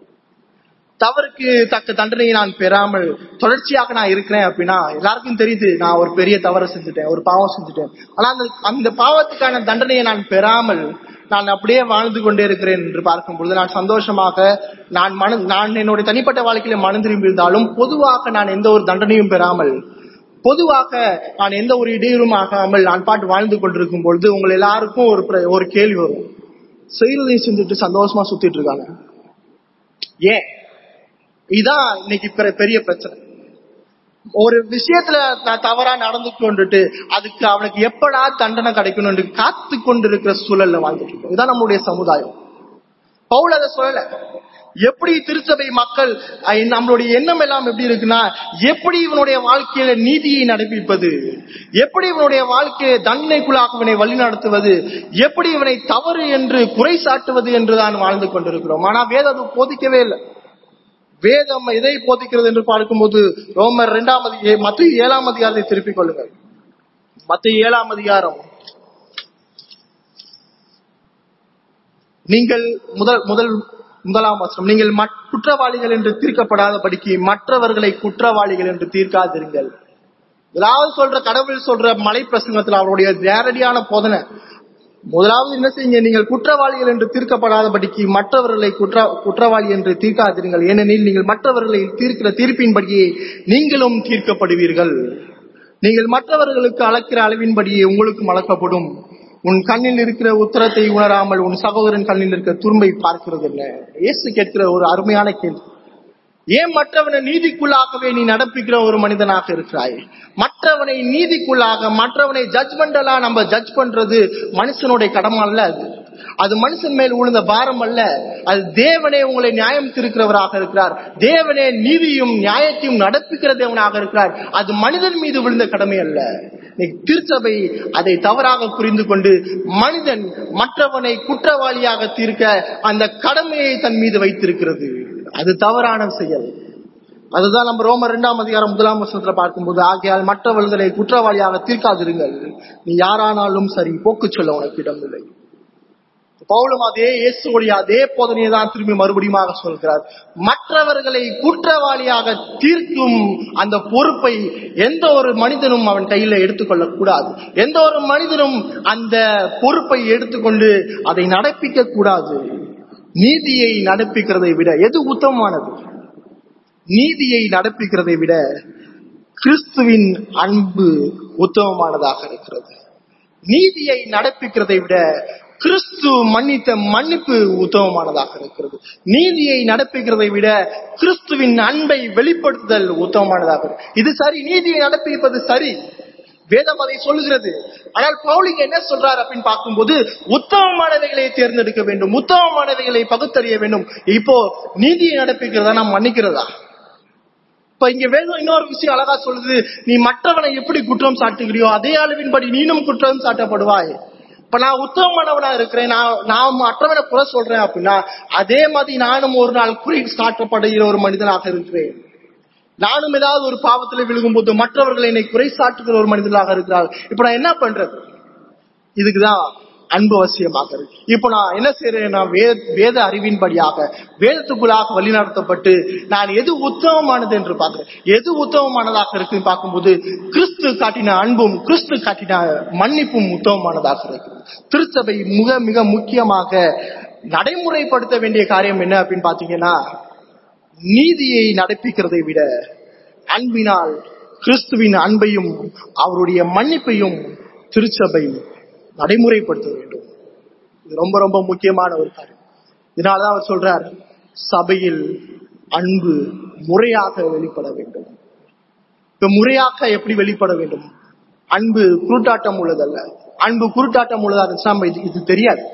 A: தவறுக்கு தக்க தண்டனையை நான் பெறாமல் தொடர்ச்சியாக நான் இருக்கிறேன் அப்படின்னா எல்லாருக்கும் தெரியுது நான் ஒரு பெரிய தவறு செஞ்சுட்டேன் ஒரு பாவம் செஞ்சுட்டேன் ஆனா அந்த அந்த பாவத்துக்கான தண்டனையை நான் பெறாமல் நான் அப்படியே வாழ்ந்து கொண்டே இருக்கிறேன் என்று பார்க்கும் பொழுது நான் சந்தோஷமாக நான் மன நான் என்னுடைய தனிப்பட்ட வாழ்க்கையில மனம் திரும்பி இருந்தாலும் பொதுவாக நான் எந்த ஒரு தண்டனையும் பெறாமல் பொதுவாக நான் எந்த ஒரு இடையூறும் ஆகாமல் நான் பாட்டு வாழ்ந்து கொண்டிருக்கும் பொழுது உங்கள் எல்லாருக்கும் ஒரு ஒரு கேள்வி வரும் செய்யறதையும் செஞ்சுட்டு சந்தோஷமா சுத்திட்டு இருக்காங்க ஏன் இதான் இன்னைக்கு பெ- பெரிய பிரச்சனை ஒரு விஷயத்துல நான் தவறா நடந்து கொண்டுட்டு அதுக்கு அவனுக்கு எப்படா தண்டனை கிடைக்கணும்னு காத்து கொண்டு இருக்கிற சூழல்ல வாழ்ந்துட்டு இருக்கோம் இதான் நம்மளுடைய சமுதாயம் பவுல் அதை சொல்லல எப்படி திருச்சபை மக்கள் அஹ், நம்மளுடைய எண்ணம் எல்லாம் எப்படி இருக்குன்னா எப்படி இவனுடைய வாழ்க்கையில நீதியை நடப்பிப்பது எப்படி இவனுடைய வாழ்க்கையை தண்டனைக்குள்ளாக இவனை வழிநடத்துவது எப்படி இவனை தவறு என்று குறை சாட்டுவது என்றுதான் வாழ்ந்து கொண்டிருக்கிறோம் ஆனா வேதம் அது போதிக்கவே இல்லை வேதம் எதை போதிக்கிறது என்று பார்க்கும்போது ரோமர் இரண்டாம் அதிக மத்திய ஏழாம் அதிகாரத்தை திருப்பிக் கொள்ளுங்கள் மத்திய ஏழாம் அதிகாரம் நீங்கள் முதல் முதல் முதலாம் வசனம் நீங்கள் மற்- குற்றவாளிகள் என்று தீர்க்கப்படாதபடிக்கு மற்றவர்களை குற்றவாளிகள் என்று தீர்க்காதிருங்கள் முதலாவது சொல்ற கடவுள் சொல்ற மலை பிரசங்கத்துல அவருடைய நேரடியான போதனை முதலாவது என்ன செய்யுங்க நீங்கள் குற்றவாளிகள் என்று தீர்க்கப்படாதபடிக்கு மற்றவர்களை குற்ற குற்றவாளி என்று தீர்க்காதிருங்கள் ஏனெனில் நீங்கள் மற்றவர்களை தீர்க்கிற தீர்ப்பின்படியே நீங்களும் தீர்க்கப்படுவீர்கள் நீங்கள் மற்றவர்களுக்கு அளக்கிற அளவின்படியே உங்களுக்கும் அளக்கப்படும் உன் கண்ணில் இருக்கிற உத்தரத்தை உணராமல் உன் சகோதரன் கண்ணில் இருக்கிற துரும்பை பார்க்கிறது என்ன இயேசு கேட்கிற ஒரு அருமையான கேள்வி ஏன் மற்றவனை நீதிக்குள்ளாகவே நீ நடப்பிக்கிற ஒரு மனிதனாக இருக்கிறாய் மற்றவனை நீதிக்குள்ளாக மற்றவனை ஜட்ஜ்மெண்டலா நம்ம ஜட்ஜ் பண்றது மனுஷனுடைய கடமை அல்ல அது அது மனுஷன் மேல் விழுந்த பாரம் அல்ல அது தேவனே உங்களை நியாயம் திருக்கிறவராக இருக்கிறார் தேவனே நீதியும் நியாயத்தையும் நடப்பிக்கிற தேவனாக இருக்கிறார் அது மனிதன் மீது விழுந்த கடமை அல்ல இன்னைக்கு திருச்சபை அதை தவறாக புரிந்து கொண்டு மனிதன் மற்றவனை குற்றவாளியாக தீர்க்க அந்த கடமையை தன் மீது வைத்திருக்கிறது அது தவறான செயல் அதுதான் நம்ம ரோமர் இரண்டாம் அதிகாரம் முதலாம் வருஷத்துல பார்க்கும்போது ஆகையால் மற்றவர்களை குற்றவாளியாக தீர்க்காதிருங்கள் நீ யாரானாலும் சரி போக்கு சொல்ல உனக்கு இடமில்லை பவுலும் அதே இயேசுடைய அதே போதனையை தான் திரும்பி மறுபடியும் சொல்கிறார் மற்றவர்களை குற்றவாளியாக தீர்க்கும் அந்த பொறுப்பை எந்த ஒரு மனிதனும் அவன் கையில எடுத்துக்கொள்ள கூடாது எந்த ஒரு மனிதனும் அந்த பொறுப்பை எடுத்துக்கொண்டு அதை நடப்பிக்க கூடாது நீதியை நடப்பிக்கிறதை விட எது உத்தமமானது நீதியை நடப்பிக்கிறதை விட கிறிஸ்துவின் அன்பு உத்தமமானதாக இருக்கிறது நீதியை நடப்பிக்கிறதை விட கிறிஸ்து மன்னித்த மன்னிப்பு உத்தமமானதாக இருக்கிறது நீதியை நடப்பிக்கிறதை விட கிறிஸ்துவின் அன்பை வெளிப்படுத்துதல் உத்தமமானதாக இருக்கு. இது சரி நீதியை நடப்பிப்பது சரி வேதம் அதை சொல்லுகிறது ஆனால் பவுலிங்க என்ன சொல்றார் அப்படின்னு பார்க்கும்போது உத்தமமானவைகளை தேர்ந்தெடுக்க வேண்டும் உத்தமமானவைகளை பகுத்தறிய வேண்டும் இப்போ நீதியை நடப்பிக்கிறதா நாம் மன்னிக்கிறதா இப்ப இங்க வேதம் இன்னொரு விஷயம் அழகா சொல்லுது நீ மற்றவனை எப்படி குற்றம் சாட்டுகிறியோ அதே அளவின்படி நீனும் குற்றம் சாட்டப்படுவாய் இப்ப நான் உத்தமமானவனா இருக்கிறேன் நான் நான் மற்றவனை குறை சொல்றேன் அப்படின்னா அதே மாதிரி நானும் ஒரு நாள் குறை சாட்டப்படுகிற ஒரு மனிதனாக இருக்கிறேன் நானும் ஏதாவது ஒரு பாவத்துல விழுகும்போது மற்றவர்கள் என்னை குறை சாட்டுகிற ஒரு மனிதனாக இருக்கிறார் இப்ப நான் என்ன பண்றது இதுக்குதான் அன்பு அவசியமாக இருக்கு இப்போ நான் என்ன செய்யறேன் நான் வே வேத அறிவின்படியாக வேதத்துக்குள்ளாக வழிநடத்தப்பட்டு நான் எது உத்தமமானது என்று பார்க்கிறேன் எது உத்தமமானதாக இருக்குன்னு பார்க்கும்போது கிறிஸ்து காட்டின அன்பும் கிறிஸ்து காட்டின மன்னிப்பும் உத்தமமானதாக இருக்கு திருச்சபை மிக மிக முக்கியமாக நடைமுறைப்படுத்த வேண்டிய காரியம் என்ன அப்படின்னு பாத்தீங்கன்னா நீதியை நடப்பிக்கிறதை விட அன்பினால் கிறிஸ்துவின் அன்பையும் அவருடைய மன்னிப்பையும் திருச்சபை நடைமுறைப்படுத்த வேண்டும் இது ரொம்ப ரொம்ப முக்கியமான ஒரு காரியம் இதனாலதான் அவர் சொல்றார் சபையில் அன்பு முறையாக வெளிப்பட வேண்டும் இப்ப முறையாக எப்படி வெளிப்பட வேண்டும் அன்பு குருட்டாட்டம் உள்ளதல்ல அன்பு குருட்டாட்டம் உள்ளதா இருந்துச்சுன்னா நம்ம இது- இது தெரியாது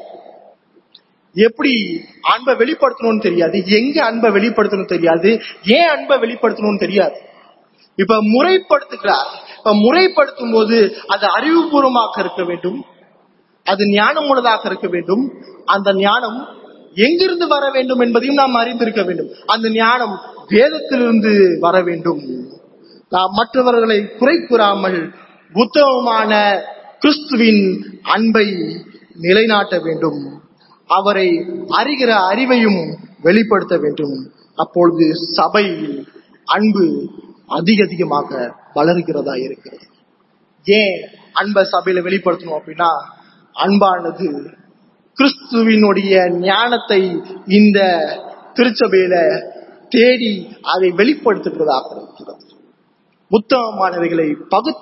A: எப்படி அன்பை வெளிப்படுத்தணும்னு தெரியாது எங்க அன்பை வெளிப்படுத்தணும் தெரியாது ஏன் அன்பை வெளிப்படுத்தணும்னு தெரியாது இப்ப முறைப்படுத்துகிறார் இப்ப முறைப்படுத்தும் போது அது அறிவுபூர்வமாக இருக்க வேண்டும் அது ஞானம் உள்ளதாக இருக்க வேண்டும் அந்த ஞானம் எங்கிருந்து வர வேண்டும் என்பதையும் நாம் அறிந்திருக்க வேண்டும் அந்த ஞானம் வேதத்திலிருந்து வர வேண்டும் நாம் மற்றவர்களை குறை கூறாமல் உத்தமமான கிறிஸ்துவின் அன்பை நிலைநாட்ட வேண்டும் அவரை அறிகிற அறிவையும் வெளிப்படுத்த வேண்டும் அப்பொழுது சபையில் அன்பு அதிக அதிகமாக வளர்கிறதா இருக்கிறது ஏன் அன்பை சபையில வெளிப்படுத்தணும் அப்படின்னா அன்பானது கிறிஸ்துவினுடைய ஞானத்தை இந்த திருச்சபையில தேடி அதை வெளிப்படுத்துகிறதாக இருக்கிறது உத்தமமானவைகளை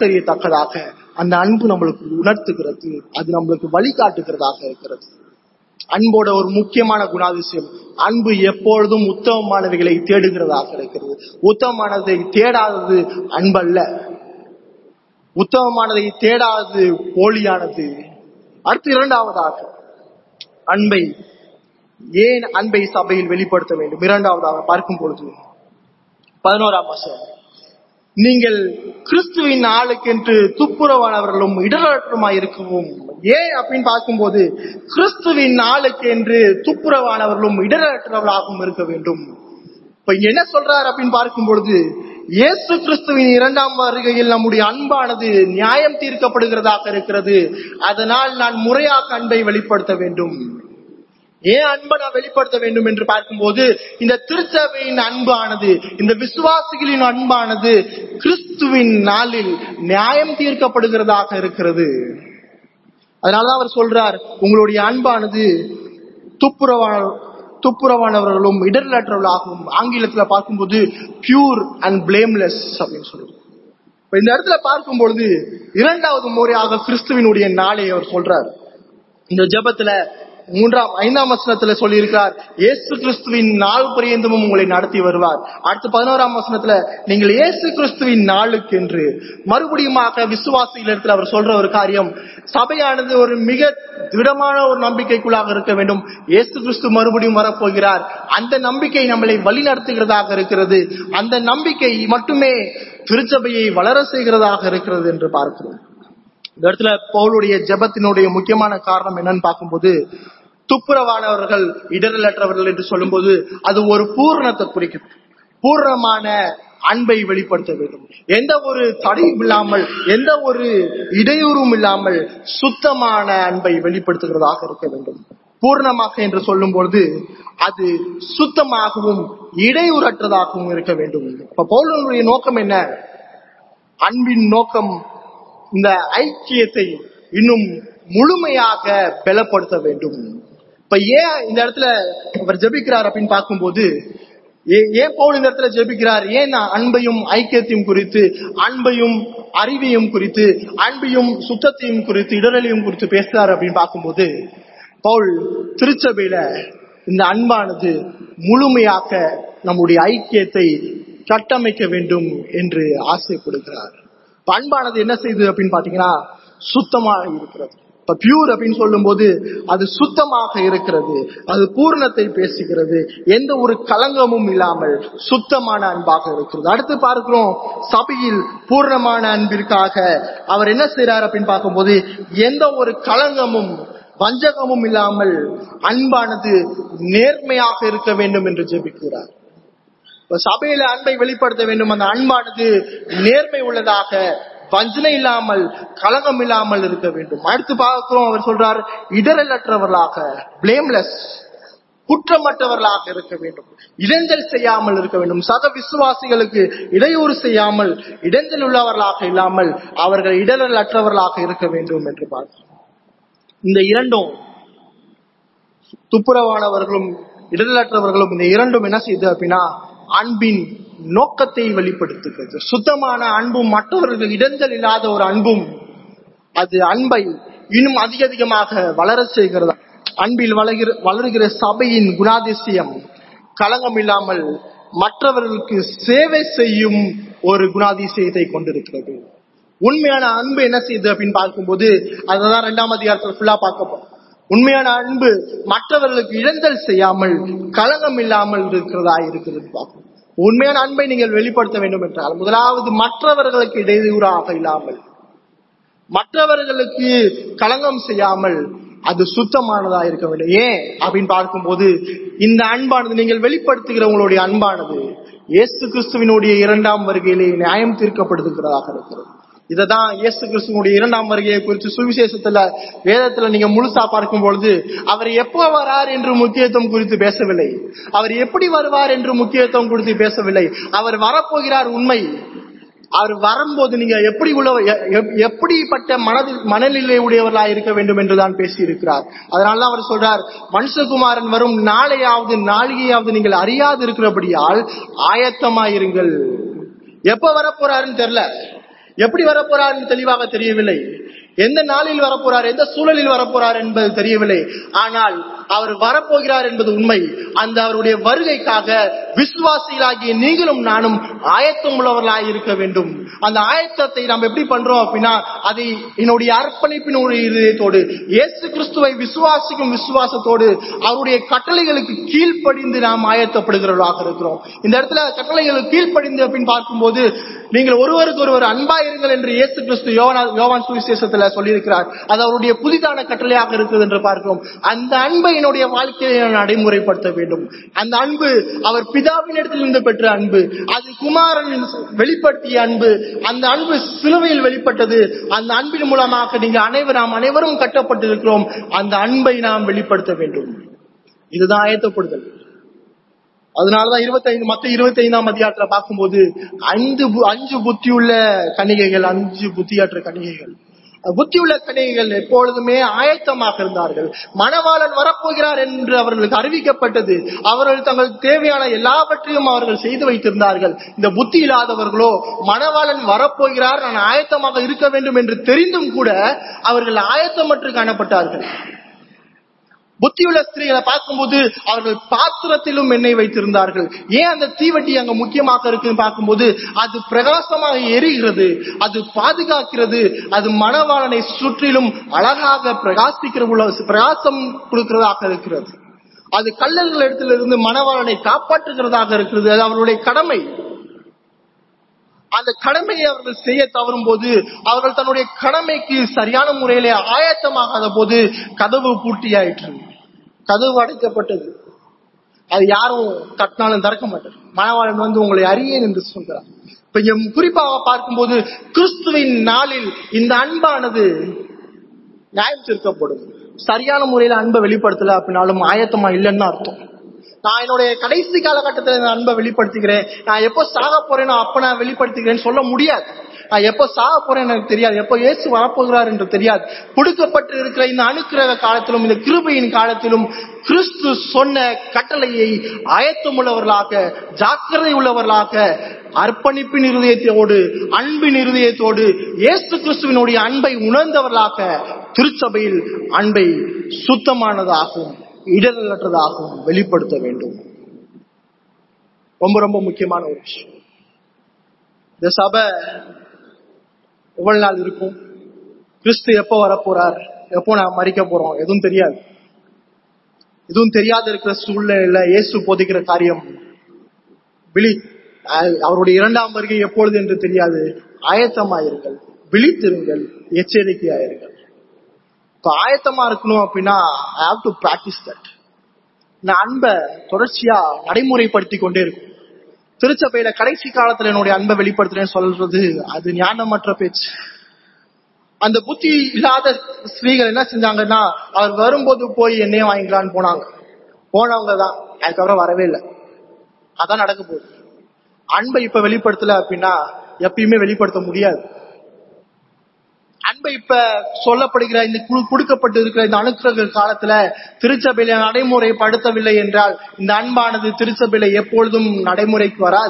A: பகுத்தறியத்தக்கதாக அந்த அன்பு நம்மளுக்கு உணர்த்துகிறது அது நம்மளுக்கு வழிகாட்டுகிறதாக இருக்கிறது அன்போட ஒரு முக்கியமான குணாதிசயம் அன்பு எப்பொழுதும் உத்தமமானவைகளை தேடுகிறதாக இருக்கிறது உத்தமமானதை தேடாதது அன்பல்ல உத்தமமானதை தேடாதது போலியானது அடுத்து இரண்டாவதாக அன்பை ஏன் அன்பை சபையில் வெளிப்படுத்த வேண்டும் இரண்டாவதாக பார்க்கும் பொழுது பதினோராம் வருஷம் நீங்கள் கிறிஸ்துவின் ஆளுக்கென்று துப்புரவானவர்களும் இடரற்றுமாய் இருக்கவும் ஏன் அப்படின்னு பார்க்கும்போது கிறிஸ்துவின் ஆளுக்கென்று துப்புரவானவர்களும் இடரற்றவர்களாகவும் இருக்க வேண்டும் இப்ப இங்க என்ன சொல்றார் அப்படின்னு பார்க்கும் பொழுது இயேசு கிறிஸ்துவின் இரண்டாம் வருகையில் நம்முடைய அன்பானது நியாயம் தீர்க்கப்படுகிறதாக இருக்கிறது அதனால் நான் முறையாக அன்பை வெளிப்படுத்த வேண்டும் ஏன் அன்பை நான் வெளிப்படுத்த வேண்டும் என்று பார்க்கும்போது இந்த திருச்சபையின் அன்பானது இந்த விசுவாசிகளின் அன்பானது கிறிஸ்துவின் நாளில் நியாயம் தீர்க்கப்படுகிறதாக இருக்கிறது அதனாலதான் அவர் சொல்றார் உங்களுடைய அன்பானது துப்புரவான துப்புரவானவர்களும் இடர்லற்றவர்களாகவும் ஆங்கிலத்துல பார்க்கும்போது பியூர் அண்ட் பிளேம்லெஸ் அப்படின்னு சொல்லுவோம் இப்ப இந்த இடத்துல பார்க்கும் பொழுது இரண்டாவது முறையாக கிறிஸ்துவினுடைய நாளை அவர் சொல்றார் இந்த ஜெபத்துல மூன்றாம் ஐந்தாம் வசனத்துல சொல்லி இருக்கிறார் இயேசு கிறிஸ்துவின் நாள் பரியந்தமும் உங்களை நடத்தி வருவார் அடுத்து பதினோராம் வசனத்துல நீங்கள் இயேசு கிறிஸ்துவின் நாளுக்கு என்று மறுபடியுமாக விசுவாசிகள் இடத்துல அவர் சொல்ற ஒரு காரியம் சபையானது ஒரு மிக திடமான ஒரு நம்பிக்கைக்குள்ளாக இருக்க வேண்டும் இயேசு கிறிஸ்து மறுபடியும் வரப்போகிறார் அந்த நம்பிக்கை நம்மளை வழி நடத்துகிறதாக இருக்கிறது அந்த நம்பிக்கை மட்டுமே திருச்சபையை வளர செய்கிறதாக இருக்கிறது என்று பார்க்கிறோம் இந்த இடத்துல பவுலுடைய ஜெபத்தினுடைய முக்கியமான காரணம் என்னன்னு பார்க்கும்போது துப்புரவானவர்கள் இடரலற்றவர்கள் என்று சொல்லும்போது அது ஒரு பூரணத்தை குறிக்கும் பூர்ணமான அன்பை வெளிப்படுத்த வேண்டும் எந்த ஒரு தடையும் இல்லாமல் எந்த ஒரு இடையூறும் இல்லாமல் சுத்தமான அன்பை வெளிப்படுத்துகிறதாக இருக்க வேண்டும் பூர்ணமாக என்று சொல்லும் பொழுது அது சுத்தமாகவும் இடையூறற்றதாகவும் இருக்க வேண்டும் இப்ப பவுலனுடைய நோக்கம் என்ன அன்பின் நோக்கம் இந்த ஐக்கியத்தை இன்னும் முழுமையாக பலப்படுத்த வேண்டும் இப்ப ஏன் இந்த இடத்துல அவர் ஜெபிக்கிறார் அப்படின்னு பார்க்கும்போது ஏ- ஏன் பவுல் இந்த இடத்துல ஜெபிக்கிறார் ஏன் நான் அன்பையும் ஐக்கியத்தையும் குறித்து அன்பையும் அறிவையும் குறித்து அன்பையும் சுத்தத்தையும் குறித்து இடரலையும் குறித்து பேசுறார் அப்படின்னு பார்க்கும்போது பவுல் திருச்சபையில இந்த அன்பானது முழுமையாக நம்முடைய ஐக்கியத்தை கட்டமைக்க வேண்டும் என்று ஆசைப்படுகிறார் இப்ப அன்பானது என்ன செய்யுது அப்படின்னு பாத்தீங்கன்னா சுத்தமாக இருக்கிறது இப்ப பியூர் அப்படின்னு சொல்லும்போது அது சுத்தமாக இருக்கிறது அது பூர்ணத்தை பேசுகிறது எந்த ஒரு களங்கமும் இல்லாமல் சுத்தமான அன்பாக இருக்கிறது அடுத்து பார்க்கிறோம் சபையில் பூர்ணமான அன்பிற்காக அவர் என்ன செய்றார் அப்படின்னு பார்க்கும்போது எந்த ஒரு களங்கமும் வஞ்சகமும் இல்லாமல் அன்பானது நேர்மையாக இருக்க வேண்டும் என்று ஜெபிக்கிறார் இப்ப சபையில அன்பை வெளிப்படுத்த வேண்டும் அந்த அன்பானது நேர்மை உள்ளதாக வஞ்சனை இல்லாமல் கலகம் இல்லாமல் இருக்க வேண்டும் அடுத்து பார்க்கிறோம் அவர் சொல்றார் இடரலற்றவர்களாக பிளேம்லெஸ் குற்றமற்றவர்களாக இருக்க வேண்டும் இடைஞ்சல் செய்யாமல் இருக்க வேண்டும் சக விசுவாசிகளுக்கு இடையூறு செய்யாமல் இடைஞ்சல் உள்ளவர்களாக இல்லாமல் அவர்கள் இடரலற்றவர்களாக இருக்க வேண்டும் என்று பார்க்கிறோம் இந்த இரண்டும் துப்புரவானவர்களும் இடரலற்றவர்களும் இந்த இரண்டும் என்ன செய்யுது அப்படின்னா அன்பின் நோக்கத்தை வெளிப்படுத்துகிறது சுத்தமான அன்பும் மற்றவர்கள் இடைஞ்சல் இல்லாத ஒரு அன்பும் அது அன்பை இன்னும் அதிக அதிகமாக வளர செய்கிறது அன்பில் வளர்கிற வளர்கிற சபையின் குணாதிசயம் களங்கம் இல்லாமல் மற்றவர்களுக்கு சேவை செய்யும் ஒரு குணாதிசயத்தை கொண்டிருக்கிறது உண்மையான அன்பு என்ன செய்யுது அப்படின்னு பார்க்கும்போது அதுதான் இரண்டாம் அதிகாரத்துல ஃபுல்லா பார்க்க போறோம் உண்மையான அன்பு மற்றவர்களுக்கு இழந்தல் செய்யாமல் களங்கம் இல்லாமல் இருக்கிறதா இருக்கிறது பார்க்கும் உண்மையான அன்பை நீங்கள் வெளிப்படுத்த வேண்டும் என்றால் முதலாவது மற்றவர்களுக்கு இடையூறாக இல்லாமல் மற்றவர்களுக்கு களங்கம் செய்யாமல் அது சுத்தமானதா இருக்க வேண்டும் ஏன் அப்படின்னு பார்க்கும்போது இந்த அன்பானது நீங்கள் வெளிப்படுத்துகிற உங்களுடைய அன்பானது இயேசு கிறிஸ்துவினுடைய இரண்டாம் வருகையிலே நியாயம் தீர்க்கப்படுத்துகிறதாக இருக்கிறது இததான் இயேசு கிறிஸ்துவனுடைய இரண்டாம் வருகையை குறித்து சுவிசேஷத்துல வேதத்துல நீங்க முழுசா பார்க்கும் பொழுது அவர் எப்போ வரார் என்று முக்கியத்துவம் குறித்து பேசவில்லை அவர் எப்படி வருவார் என்று முக்கியத்துவம் குறித்து பேசவில்லை அவர் வரப்போகிறார் உண்மை அவர் வரும்போது நீங்க எப்படி உள்ள எ- எ- எப்படிப்பட்ட மனதில் மனநிலை உடையவர்களாக இருக்க வேண்டும் என்றுதான் பேசி இருக்கிறார் அதனாலதான் அவர் சொல்றார் மனுஷகுமாரன் வரும் நாளையாவது நாளிகையாவது நீங்கள் அறியாது இருக்கிறபடியால் ஆயத்தமாயிருங்கள் எப்ப வரப்போறாருன்னு தெரியல எப்படி வரப்போறாருன்னு தெளிவாக தெரியவில்லை எந்த நாளில் வரப்போறார் எந்த சூழலில் வரப்போறார் என்பது தெரியவில்லை ஆனால் அவர் வரப்போகிறார் என்பது உண்மை அந்த அவருடைய வருகைக்காக விசுவாசிகளாகிய நீங்களும் நானும் ஆயத்தம் உள்ளவர்களாய் இருக்க வேண்டும் அந்த ஆயத்தத்தை நாம் எப்படி பண்றோம் அப்படின்னா அதை என்னுடைய அர்ப்பணிப்பினுடைய இதயத்தோடு இயேசு கிறிஸ்துவை விசுவாசிக்கும் விசுவாசத்தோடு அவருடைய கட்டளைகளுக்கு கீழ்ப்படிந்து நாம் ஆயத்தப்படுகிறவர்களாக இருக்கிறோம் இந்த இடத்துல கட்டளைகளுக்கு கீழ்ப்படிந்து அப்படின்னு பார்க்கும்போது நீங்கள் ஒருவருக்கு ஒருவர் அன்பாயிருங்கள் என்று இயேசு கிறிஸ்து யோவான் யோவான் சுவிசேஷத்துல சொல்லியிருக்கிறார் அது அவருடைய புதிதான கட்டளையாக இருக்குது என்று பார்க்கிறோம் அந்த அன்பை என்னுடைய வாழ்க்கையை நான் நடைமுறைப்படுத்த வேண்டும் அந்த அன்பு அவர் பிதாவின் இடத்திலிருந்து பெற்ற அன்பு அது குமாரன் வெளிப்படுத்திய அன்பு அந்த அன்பு சிலுவையில் வெளிப்பட்டது அந்த அன்பின் மூலமாக நீங்க அனைவரும் நாம் அனைவரும் கட்டப்பட்டிருக்கிறோம் அந்த அன்பை நாம் வெளிப்படுத்த வேண்டும் இதுதான் ஆயத்தப்படுதல் அதனாலதான் இருபத்தைந்து மத்த இருபத்தி ஐந்தாம் அதிகாரத்துல பார்க்கும்போது ஐந்து பு- அஞ்சு புத்தியுள்ள கணிகைகள் அஞ்சு புத்தியற்ற கணிகைகள் புத்தியுள்ள கணிகைகள் எப்பொழுதுமே ஆயத்தமாக இருந்தார்கள் மணவாளன் வரப்போகிறார் என்று அவர்களுக்கு அறிவிக்கப்பட்டது அவர்கள் தங்களுக்கு தேவையான எல்லாவற்றையும் அவர்கள் செய்து வைத்திருந்தார்கள் இந்த புத்தி இல்லாதவர்களோ மணவாளன் வரப்போகிறார் நான் ஆயத்தமாக இருக்க வேண்டும் என்று தெரிந்தும் கூட அவர்கள் ஆயத்தமற்று காணப்பட்டார்கள் புத்தியுள்ள ஸ்திரீகளை பார்க்கும்போது அவர்கள் பாத்திரத்திலும் எண்ணெய் வைத்திருந்தார்கள் ஏன் அந்த தீவட்டி அங்க முக்கியமாக இருக்குன்னு பார்க்கும்போது அது பிரகாசமாக எரிகிறது அது பாதுகாக்கிறது அது மணவாளனை சுற்றிலும் அழகாக பிரகாசிக்கிற உள்ள பிரகாசம் கொடுக்கிறதாக இருக்கிறது அது கல்லர்கள் இடத்திலிருந்து மணவாளனை காப்பாற்றுகிறதாக இருக்கிறது அது அவர்களுடைய கடமை அந்த கடமையை அவர்கள் செய்ய தவறும் போது அவர்கள் தன்னுடைய கடமைக்கு சரியான முறையிலே ஆயத்தமாகாத போது கதவு பூட்டியாயிற்று கதவு அடைக்கப்பட்டது அது யாரும் தட்டினாலும் திறக்க மாட்டார் மணவாளன் வந்து உங்களை அறியேன் என்று சொல்கிறார் இப்ப இங்க குறிப்பாக பார்க்கும்போது கிறிஸ்துவின் நாளில் இந்த அன்பானது நியாயம் தீர்க்கப்படும் சரியான முறையில அன்பை வெளிப்படுத்தல அப்படின்னாலும் ஆயத்தமா இல்லைன்னு அர்த்தம் நான் என்னுடைய கடைசி காலகட்டத்தில் இந்த அன்பை வெளிப்படுத்திக்கிறேன் நான் எப்போ சாக போறேனோ அப்ப நான் வெளிப்படுத்திக்கிறேன்னு சொல்ல முடியாது நான் எப்போ சாக போறேன் எனக்கு தெரியாது எப்போ இயேசு வரப்போகிறார் என்று தெரியாது கொடுக்கப்பட்டு இருக்கிற இந்த அணுக்கிரக காலத்திலும் இந்த கிருபையின் காலத்திலும் கிறிஸ்து சொன்ன கட்டளையை ஆயத்தமுள்ளவர்களாக ஜாக்கிரதை உள்ளவர்களாக அர்ப்பணிப்பின் இருதயத்தோடு அன்பின் இருதயத்தோடு இயேசு கிறிஸ்துவினுடைய அன்பை உணர்ந்தவர்களாக திருச்சபையில் அன்பை சுத்தமானதாகவும் இடரலற்றதாகவும் வெளிப்படுத்த வேண்டும் ரொம்ப ரொம்ப முக்கியமான ஒரு விஷயம் இந்த சபை எவ்வளவு நாள் இருக்கும் கிறிஸ்து எப்போ வரப்போறார் எப்போ நான் மறிக்க போறோம் எதுவும் தெரியாது எதுவும் தெரியாத இருக்கிற சூழ்நிலையில இயேசு போதிக்கிற காரியம் விழி அஹ் அவருடைய இரண்டாம் வருகை எப்பொழுது என்று தெரியாது ஆயத்தமாயிருங்கள் விழித்திருங்கள் எச்சரிக்கையாயிருங்கள் இப்ப ஆயத்தமா இருக்கணும் அப்படின்னா I have to practice that நான் அன்பை தொடர்ச்சியா நடைமுறைப்படுத்தி கொண்டே இருக்கும் திருச்சபையில கடைசி காலத்துல என்னுடைய அன்பை வெளிப்படுத்துறேன்னு சொல்றது அது ஞானமற்ற பேச்சு அந்த புத்தி இல்லாத ஸ்திரீகள் என்ன செஞ்சாங்கன்னா அவர் வரும்போது போய் என்னைய வாங்கிக்கலான்னு போனாங்க போனவங்க தான் அதுக்கப்புறம் வரவே இல்லை அதான் நடக்க போகுது அன்பை இப்ப வெளிப்படுத்தல அப்படின்னா எப்பயுமே வெளிப்படுத்த முடியாது அன்பை இப்ப சொல்லப்படுகிற இந்த கு- கொடுக்கப்பட்டு இருக்கிற இந்த அணுக்கிற காலத்துல திருச்சபையில நடைமுறைப்படுத்தவில்லை என்றால் இந்த அன்பானது திருச்சபையில எப்பொழுதும் நடைமுறைக்கு வராது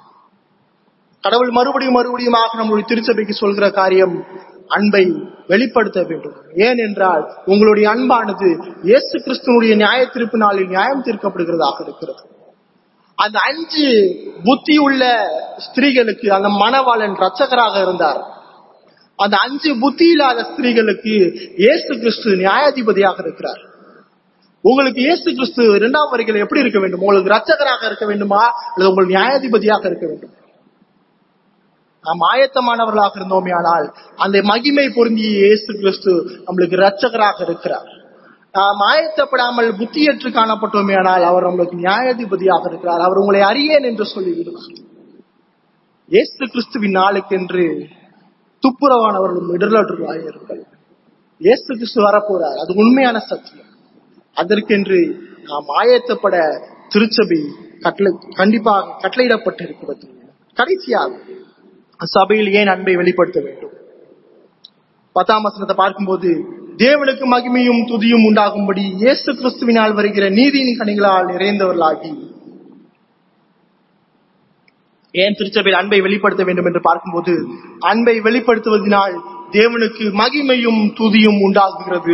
A: கடவுள் மறுபடியும் மறுபடியுமாக நம்முடைய திருச்சபைக்கு சொல்கிற காரியம் அன்பை வெளிப்படுத்த வேண்டும் ஏன் என்றால் உங்களுடைய அன்பானது இயேசு கிறிஸ்துவனுடைய நியாய தீர்ப்பு நாளில் நியாயம் தீர்க்கப்படுகிறதாக இருக்கிறது அந்த அஞ்சு புத்தி உள்ள ஸ்திரீகளுக்கு அந்த மணவாளன் ரட்சகராக இருந்தார் அந்த அஞ்சு புத்தி இல்லாத ஸ்திரீகளுக்கு இயேசு கிறிஸ்து நியாயாதிபதியாக இருக்கிறார் உங்களுக்கு இயேசு கிறிஸ்து இரண்டாம் வருகையில் எப்படி இருக்க வேண்டும் உங்களுக்கு ரட்சகராக இருக்க வேண்டுமா அல்லது உங்கள் நியாயாதிபதியாக இருக்க வேண்டும் நாம் ஆயத்தமானவர்களாக இருந்தோமே ஆனால் அந்த மகிமை பொருந்திய இயேசு கிறிஸ்து நம்மளுக்கு ரட்சகராக இருக்கிறார் நாம் ஆயத்தப்படாமல் புத்தியற்று காணப்பட்டோமே ஆனால் அவர் நம்மளுக்கு நியாயாதிபதியாக இருக்கிறார் அவர் உங்களை அறியேன் என்று சொல்லி விடுவார் இயேசு கிறிஸ்துவின் நாளுக்கென்று துப்புரவானவர்களும் இடர்லாற்றுவார்கள் இயேசு கிறிஸ்து வரப்போறார் அது உண்மையான சத்தியம் அதற்கென்று நாம் ஆயத்தப்பட திருச்சபை கட்டளை கண்டிப்பாக கட்டளையிடப்பட்டிருக்கிறது கடைசியாக சபையில் ஏன் அன்பை வெளிப்படுத்த வேண்டும் பத்தாம் வசனத்தை பார்க்கும்போது தேவனுக்கு மகிமையும் துதியும் உண்டாகும்படி இயேசு கிறிஸ்துவினால் வருகிற நீதியின் கனிகளால் நிறைந்தவர்களாகி ஏன் திருச்சபையில் அன்பை வெளிப்படுத்த வேண்டும் என்று பார்க்கும்போது அன்பை வெளிப்படுத்துவதனால் தேவனுக்கு மகிமையும் துதியும் உண்டாகுகிறது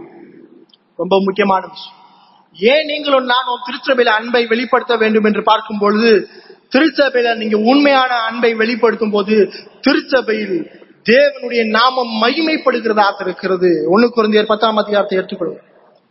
A: ரொம்ப முக்கியமான விஷயம் ஏன் நீங்களும் நானும் திருச்சபையில அன்பை வெளிப்படுத்த வேண்டும் என்று பார்க்கும் பொழுது திருச்சபையில நீங்க உண்மையான அன்பை வெளிப்படுத்தும் போது திருச்சபையில் தேவனுடைய நாமம் மகிமைப்படுகிறதாக இருக்கிறது ஒண்ணு குழந்தையர் பத்தாம் அதிகாரத்தை எடுத்துக்கொள்வோம்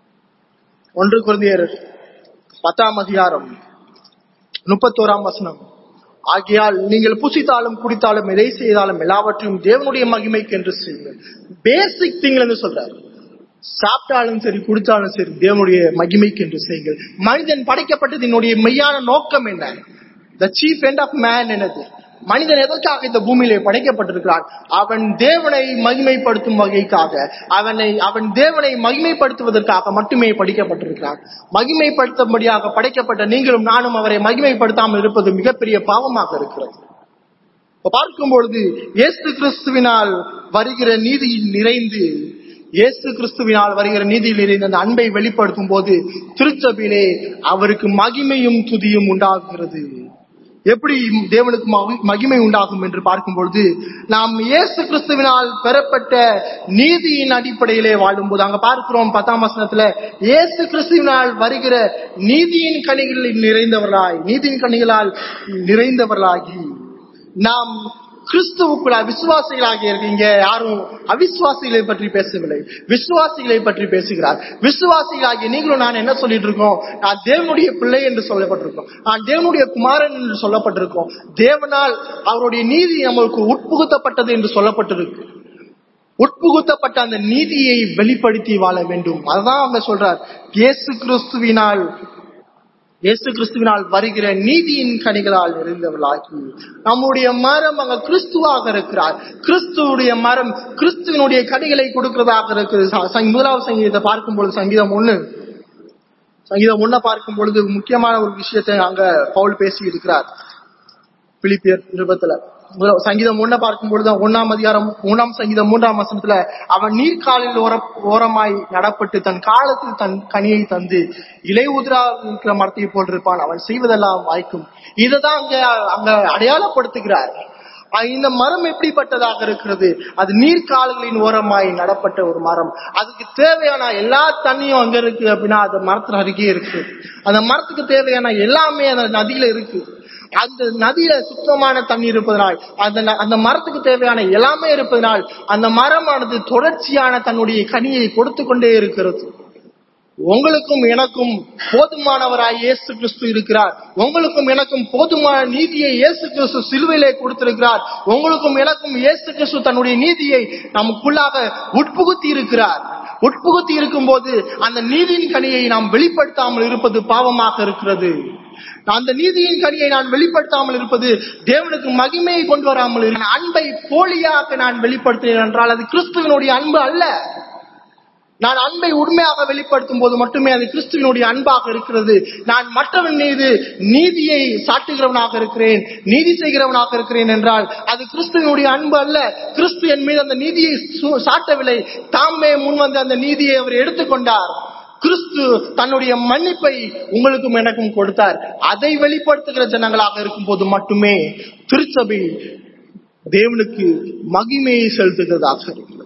A: ஒன்று குழந்தையர் பத்தாம் அதிகாரம் முப்பத்தோராம் வசனம் ஆகையால் நீங்கள் புசித்தாலும் குடித்தாலும் எதை செய்தாலும் எல்லாவற்றையும் தேவனுடைய மகிமைக்கு என்று செய்யுங்கள் பேசிக் திங் என்று சொல்றாரு சாப்பிட்டாலும் சரி குடித்தாலும் சரி தேவனுடைய மகிமைக்கு என்று செய்யுங்கள் மனிதன் படைக்கப்பட்டது என்னுடைய மெய்யான நோக்கம் என்ன the chief end of man என்னது மனிதன் எதற்காக இந்த பூமியிலே படைக்கப்பட்டிருக்கிறான் அவன் தேவனை மகிமைப்படுத்தும் வகைக்காக அவனை அவன் தேவனை மகிமைப்படுத்துவதற்காக மட்டுமே படிக்கப்பட்டிருக்கிறான் மகிமைப்படுத்தும்படியாக படைக்கப்பட்ட நீங்களும் நானும் அவரை மகிமைப்படுத்தாமல் இருப்பது மிகப்பெரிய பாவமாக இருக்கிறது இப்ப பார்க்கும் பொழுது இயேசு கிறிஸ்துவினால் வருகிற நீதியில் நிறைந்து இயேசு கிறிஸ்துவினால் வருகிற நீதியில் நிறைந்த அந்த அன்பை வெளிப்படுத்தும் போது திருச்சபையிலே அவருக்கு மகிமையும் துதியும் உண்டாகிறது எப்படி தேவனுக்கு மகி- மகிமை உண்டாகும் என்று பார்க்கும் பொழுது நாம் இயேசு கிறிஸ்துவினால் பெறப்பட்ட நீதியின் அடிப்படையிலே வாழும்போது அங்க பார்க்கிறோம் பத்தாம் வசனத்துல இயேசு கிறிஸ்துவினால் வருகிற நீதியின் கனிகளில் நிறைந்தவர்களாய் நீதியின் கனிகளால் நிறைந்தவர்களாகி நாம் கிறிஸ்துவுக்குள்ள விசுவாசிகளாக இருக்கீங்க யாரும் அவிசுவாசிகளை பற்றி பேசவில்லை விசுவாசிகளை பற்றி பேசுகிறார் விசுவாசிகளாகிய நீங்களும் நான் என்ன சொல்லிட்டு இருக்கோம் நான் தேவனுடைய பிள்ளை என்று சொல்லப்பட்டிருக்கோம் நான் தேவனுடைய குமாரன் என்று சொல்லப்பட்டிருக்கோம் தேவனால் அவருடைய நீதி நம்மளுக்கு உட்புகுத்தப்பட்டது என்று சொல்லப்பட்டிருக்கு உட்புகுத்தப்பட்ட அந்த நீதியை வெளிப்படுத்தி வாழ வேண்டும் அதுதான் அவங்க சொல்றார் இயேசு கிறிஸ்துவினால் இயேசு கிறிஸ்துவினால் வருகிற நீதியின் கனிகளால் நிறைந்தவளாகி நம்முடைய மரம் அங்க கிறிஸ்துவாக இருக்கிறார் கிறிஸ்துவுடைய மரம் கிறிஸ்துவனுடைய கனிகளை கொடுக்கிறதாக இருக்குது ச- சங்க- முதலாவது சங்கீதத்தை பார்க்கும் பொழுது சங்கீதம் ஒண்ணு சங்கீதம் ஒண்ண பார்க்கும் பொழுது முக்கியமான ஒரு விஷயத்தை அங்க பவுல் பேசி இருக்கிறார் பிலிப்பியர் நிருபத்துல முதல் சங்கீதம் ஒண்ண பார்க்கும் பொழுது ஒண்ணாம் அதிகாரம் மூணாம் சங்கீதம் மூன்றாம் வசனத்துல அவன் நீர்க்காலில் ஓர ஓரமாய் நடப்பட்டு தன் காலத்தில் தன் கனியை தந்து இலை உதிரா இருக்கிற மரத்தை போல் இருப்பான் அவன் செய்வதெல்லாம் வாய்க்கும் இததான் அங்க அங்க அடையாளப்படுத்துகிறார் அஹ் இந்த மரம் எப்படிப்பட்டதாக இருக்கிறது அது நீர்க்கால்களின் ஓரமாய் நடப்பட்ட ஒரு மரம் அதுக்கு தேவையான எல்லா தண்ணியும் அங்க இருக்கு அப்படின்னா அது மரத்துல அருகே இருக்கு அந்த மரத்துக்கு தேவையான எல்லாமே அந்த நதியில இருக்கு அந்த நதியில சுத்தமான தண்ணி இருப்பதனால் அந்த ந- அந்த மரத்துக்கு தேவையான எல்லாமே இருப்பதனால் அந்த மரமானது தொடர்ச்சியான தன்னுடைய கனியை கொடுத்து கொண்டே இருக்கிறது உங்களுக்கும் எனக்கும் போதுமானவராய் இயேசு கிறிஸ்து இருக்கிறார் உங்களுக்கும் எனக்கும் போதுமான நீதியை இயேசு கிறிஸ்து சிலுவையிலே கொடுத்திருக்கிறார் உங்களுக்கும் எனக்கும் இயேசு கிறிஸ்து தன்னுடைய நீதியை நமக்குள்ளாக உட்புகுத்தி இருக்கிறார் உட்புகுத்தி இருக்கும்போது அந்த நீதியின் கனியை நாம் வெளிப்படுத்தாமல் இருப்பது பாவமாக இருக்கிறது அந்த நீதியின் கனியை நான் வெளிப்படுத்தாமல் இருப்பது தேவனுக்கு மகிமையை கொண்டு வராமல் இரு- அன்பை போலியாக நான் வெளிப்படுத்தினேன் என்றால் அது கிறிஸ்துவனுடைய அன்பு அல்ல நான் அன்பை உண்மையாக வெளிப்படுத்தும் போது மட்டுமே அது கிறிஸ்துவனுடைய அன்பாக இருக்கிறது நான் மற்றவன் மீது நீதியை சாட்டுகிறவனாக இருக்கிறேன் நீதி செய்கிறவனாக இருக்கிறேன் என்றால் அது கிறிஸ்துவனுடைய அன்பு அல்ல கிறிஸ்து என் மீது அந்த நீதியை சு- சாட்டவில்லை தாமே முன்வந்து அந்த நீதியை அவர் எடுத்துக்கொண்டார் கிறிஸ்து தன்னுடைய மன்னிப்பை உங்களுக்கும் எனக்கும் கொடுத்தார் அதை வெளிப்படுத்துகிற ஜனங்களாக இருக்கும் போது மட்டுமே திருச்சபை தேவனுக்கு மகிமையை செலுத்துகிறதாக இருக்கிறது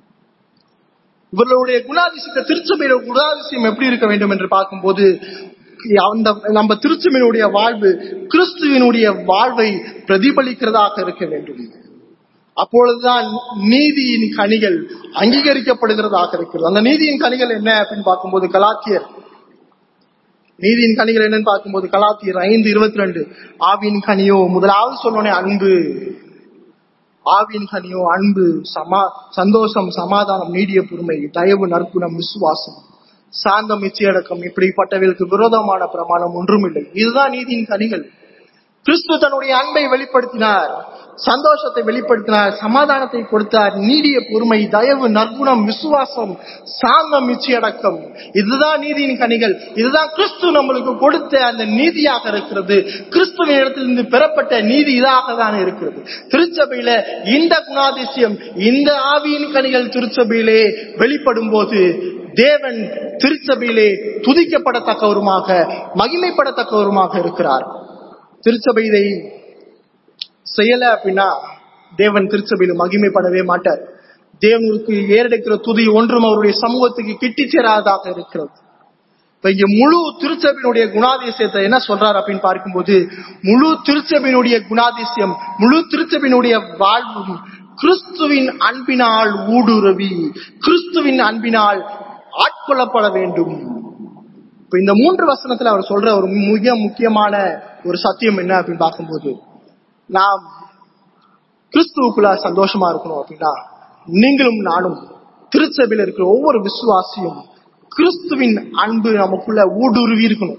A: இவர்களுடைய குணாதிசயத்தை திருச்சபையோட குணாதிசயம் எப்படி இருக்க வேண்டும் என்று பார்க்கும்போது அந்த நம்ம திருச்சபையினுடைய வாழ்வு கிறிஸ்துவினுடைய வாழ்வை பிரதிபலிக்கிறதாக இருக்க வேண்டும் அப்பொழுதுதான் நீதியின் கனிகள் அங்கீகரிக்கப்படுகிறதாக இருக்கிறது அந்த நீதியின் கனிகள் என்ன அப்படின்னு பார்க்கும்போது கலாத்தியர் நீதியின் கனிகள் என்னன்னு பார்க்கும்போது கலாத்தியர் ஐந்து இருபத்தி ரெண்டு ஆவின் கனியோ முதலாவது சொன்னோனே அன்பு ஆவின் கனியோ அன்பு சமா சந்தோஷம் சமாதானம் நீடிய பொறுமை தயவு நற்குணம் விசுவாசம் சாந்தம் இச்சையடக்கம் இப்படிப்பட்டவர்களுக்கு விரோதமான பிரமாணம் ஒன்றுமில்லை இதுதான் நீதியின் கனிகள் கிறிஸ்து தன்னுடைய அன்பை வெளிப்படுத்தினார் சந்தோஷத்தை வெளிப்படுத்தினார் சமாதானத்தை கொடுத்தார் நீடிய பொறுமை தயவு நற்குணம் விசுவாசம் சாந்தம் இச்சையடக்கம் இதுதான் நீதியின் கனிகள் இதுதான் கிறிஸ்து நம்மளுக்கு கொடுத்த அந்த நீதியாக இருக்கிறது கிறிஸ்துவின் இடத்திலிருந்து பெறப்பட்ட நீதி இதாக தான் இருக்கிறது திருச்சபையில இந்த குணாதிசயம் இந்த ஆவியின் கனிகள் திருச்சபையிலே வெளிப்படும் போது தேவன் திருச்சபையிலே துதிக்கப்படத்தக்கவருமாக மகிமைப்படத்தக்கவருமாக இருக்கிறார் திருச்சபை இதை செய்யல அப்படின்னா தேவன் திருச்சபையில மகிமைப்படவே மாட்டார் தேவனுக்கு ஏறெடுக்கிற துதி ஒன்றும் அவருடைய சமூகத்துக்கு கிட்டி சேராததாக இருக்கிறது இப்ப இங்க முழு திருச்சபையினுடைய குணாதிசயத்தை என்ன சொல்றாரு அப்படின்னு பார்க்கும்போது முழு திருச்சபையினுடைய குணாதிசயம் முழு திருச்சபையினுடைய வாழ்வும் கிறிஸ்துவின் அன்பினால் ஊடுருவி கிறிஸ்துவின் அன்பினால் ஆட்கொள்ளப்பட வேண்டும் இப்ப இந்த மூன்று வசனத்துல அவர் சொல்ற ஒரு மிக முக்கியமான ஒரு சத்தியம் என்ன அப்படின்னு பார்க்கும்போது நாம் கிறிஸ்துவுக்குள்ள சந்தோஷமா இருக்கணும் அப்படின்னா நீங்களும் நானும் திருச்சபையில இருக்கிற ஒவ்வொரு விசுவாசியும் கிறிஸ்துவின் அன்பு நமக்குள்ள ஊடுருவி இருக்கணும்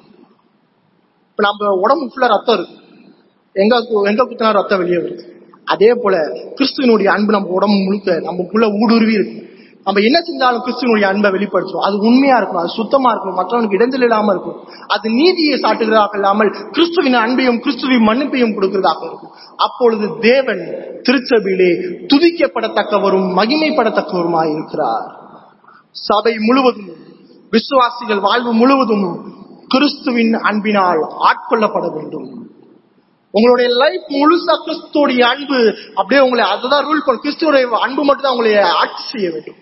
A: இப்ப நம்ம உடம்பு ஃபுல்லா ரத்தம் இருக்கு எங்க கு- எங்க குத்தினா ரத்தம் வெளியே வருது அதே போல கிறிஸ்துவனுடைய அன்பு நம்ம உடம்பு முழுக்க நமக்குள்ள ஊடுருவி இருக்கு நம்ம என்ன செஞ்சாலும் கிறிஸ்துவனுடைய அன்பை வெளிப்படுத்தும் அது உண்மையா இருக்கணும் அது சுத்தமா இருக்கணும் மற்றவனுக்கு இடைஞ்சல் இல்லாம இருக்கும் அது நீதியை சாட்டுகிறதாக இல்லாமல் கிறிஸ்துவின் அன்பையும் கிறிஸ்துவின் மன்னிப்பையும் கொடுக்கிறதாக இருக்கும் அப்பொழுது தேவன் திருச்சபையிலே துதிக்கப்படத்தக்கவரும் மகிமைப்படத்தக்கவருமாய் இருக்கிறார் சபை முழுவதும் விசுவாசிகள் வாழ்வு முழுவதும் கிறிஸ்துவின் அன்பினால் ஆட்கொள்ளப்பட வேண்டும் உங்களுடைய லைஃப் முழுசா கிறிஸ்துவோடைய அன்பு அப்படியே உங்களை அதுதான் ரூல் பண்ணும் கிறிஸ்துவோடைய அன்பு மட்டும் தான் உங்களை ஆட்சி செய்ய வேண்டும்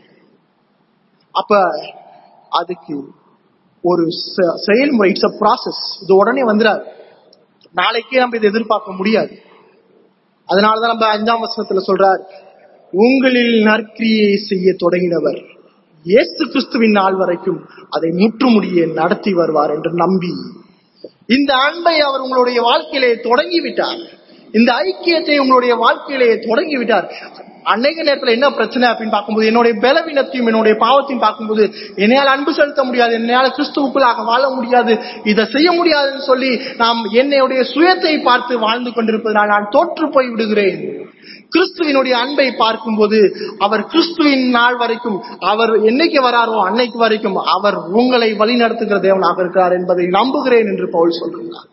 A: அப்ப அதுக்கு ஒரு செ- செயல்முறை இட்ஸ் அ ப்ராசஸ் இது உடனே வந்துடாது நாளைக்கே நம்ம இதை எதிர்பார்க்க முடியாது அதனாலதான் நம்ம அஞ்சாம் வசனத்துல சொல்றார் உங்களில் நற்கிரியை செய்ய தொடங்கினவர் இயேசு கிறிஸ்துவின் நாள் வரைக்கும் அதை முற்றுமுடிய நடத்தி வருவார் என்று நம்பி இந்த அன்பை அவர் உங்களுடைய வாழ்க்கையிலே தொடங்கி விட்டார் இந்த ஐக்கியத்தை உங்களுடைய வாழ்க்கையிலே தொடங்கி விட்டார் அநேக நேரத்துல என்ன பிரச்சனை அப்படின்னு பார்க்கும்போது என்னுடைய பலவீனத்தையும் என்னுடைய பாவத்தையும் பார்க்கும்போது என்னால் அன்பு செலுத்த முடியாது என்னால் கிறிஸ்துவுக்குள்ளாக வாழ முடியாது இதை செய்ய முடியாதுன்னு சொல்லி நாம் என்னுடைய சுயத்தை பார்த்து வாழ்ந்து கொண்டிருப்பதனால் நான் தோற்று போய் விடுகிறேன் கிறிஸ்துவினுடைய அன்பை பார்க்கும்போது அவர் கிறிஸ்துவின் நாள் வரைக்கும் அவர் என்னைக்கு வராரோ அன்னைக்கு வரைக்கும் அவர் உங்களை வழிநடத்துகிற தேவனாக இருக்கிறார் என்பதை நம்புகிறேன் என்று பவுல் சொல்கிறார்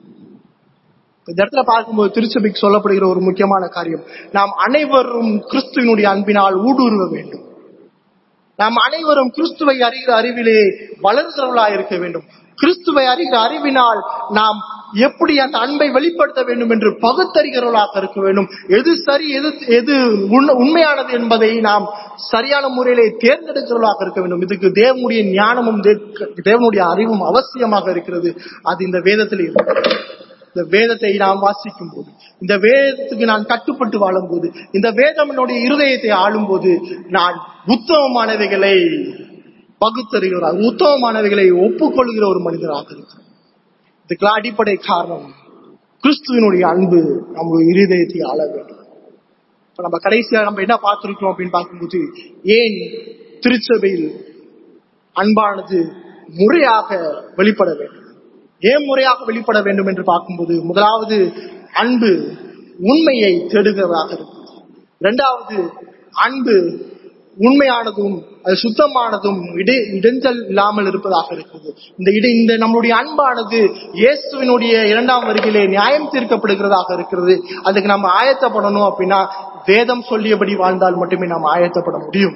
A: இந்த இடத்துல பார்க்கும்போது திருச்சபைக்கு சொல்லப்படுகிற ஒரு முக்கியமான காரியம் நாம் அனைவரும் கிறிஸ்துவினுடைய அன்பினால் ஊடுருவ வேண்டும் நாம் அனைவரும் கிறிஸ்துவை அறிகிற அறிவிலே வளர்கிறவர்களாக இருக்க வேண்டும் கிறிஸ்துவை அறிகிற அறிவினால் நாம் எப்படி அந்த அன்பை வெளிப்படுத்த வேண்டும் என்று பகுத்தறிகிறவர்களாக இருக்க வேண்டும் எது சரி எது எது உண்மை- உண்மையானது என்பதை நாம் சரியான முறையிலே தேர்ந்தெடுக்கிறவர்களாக இருக்க வேண்டும் இதுக்கு தேவனுடைய ஞானமும் தே- தேவனுடைய அறிவும் அவசியமாக இருக்கிறது அது இந்த வேதத்தில் இருக்கிறது இந்த வேதத்தை நாம் வாசிக்கும் போது இந்த வேதத்துக்கு நான் கட்டுப்பட்டு வாழும்போது இந்த வேதம் என்னுடைய இருதயத்தை ஆளும்போது நான் உத்தமமானவைகளை பகுத்தறிகிறார் உத்தமமானவைகளை ஒப்புக்கொள்கிற ஒரு மனிதராக இருக்கிறேன் இதுக்கெல்லாம் அடிப்படை காரணம் கிறிஸ்துவினுடைய அன்பு நம்முடைய இருதயத்தை ஆள வேண்டும் இப்ப நம்ம கடைசியா நம்ம என்ன பார்த்திருக்கிறோம் அப்படின்னு பார்க்கும்போது ஏன் திருச்சபையில் அன்பானது முறையாக வெளிப்பட வேண்டும் ஏன் முறையாக வெளிப்பட வேண்டும் என்று பார்க்கும்போது முதலாவது அன்பு உண்மையை தேடுகிறதாக இருக்கிறது இரண்டாவது அன்பு உண்மையானதும் அது சுத்தமானதும் இடை இடைஞ்சல் இல்லாமல் இருப்பதாக இருக்கிறது இந்த இடை இந்த நம்மளுடைய அன்பானது இயேசுவினுடைய இரண்டாம் வருகையிலே நியாயம் தீர்க்கப்படுகிறதாக இருக்கிறது அதுக்கு நம்ம ஆயத்தப்படணும் அப்படின்னா வேதம் சொல்லியபடி வாழ்ந்தால் மட்டுமே நாம் ஆயத்தப்பட முடியும்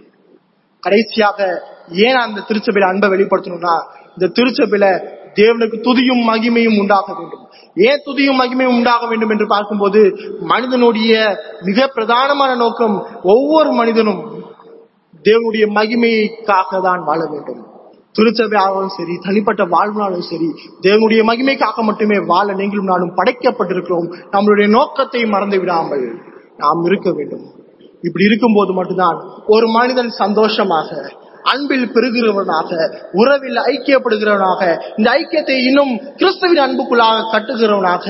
A: கடைசியாக ஏன் அந்த திருச்சபையில அன்பை வெளிப்படுத்தணும்னா இந்த திருச்சபையில தேவனுக்கு துதியும் மகிமையும் உண்டாக வேண்டும் ஏன் துதியும் மகிமையும் உண்டாக வேண்டும் என்று பார்க்கும்போது மனிதனுடைய மிக பிரதானமான நோக்கம் ஒவ்வொரு மனிதனும் தேவனுடைய மகிமைக்காக தான் வாழ வேண்டும் திருச்சபையாகவும் சரி தனிப்பட்ட வாழ்வுனாலும் சரி தேவனுடைய மகிமைக்காக மட்டுமே வாழ நீங்களும் நானும் படைக்கப்பட்டிருக்கிறோம் நம்மளுடைய நோக்கத்தை மறந்து விடாமல் நாம் இருக்க வேண்டும் இப்படி இருக்கும்போது மட்டும்தான் ஒரு மனிதன் சந்தோஷமாக அன்பில் பெருகிறவனாக உறவில் ஐக்கியப்படுகிறவனாக இந்த ஐக்கியத்தை இன்னும் கிறிஸ்துவின் அன்புக்குள்ளாக கட்டுகிறவனாக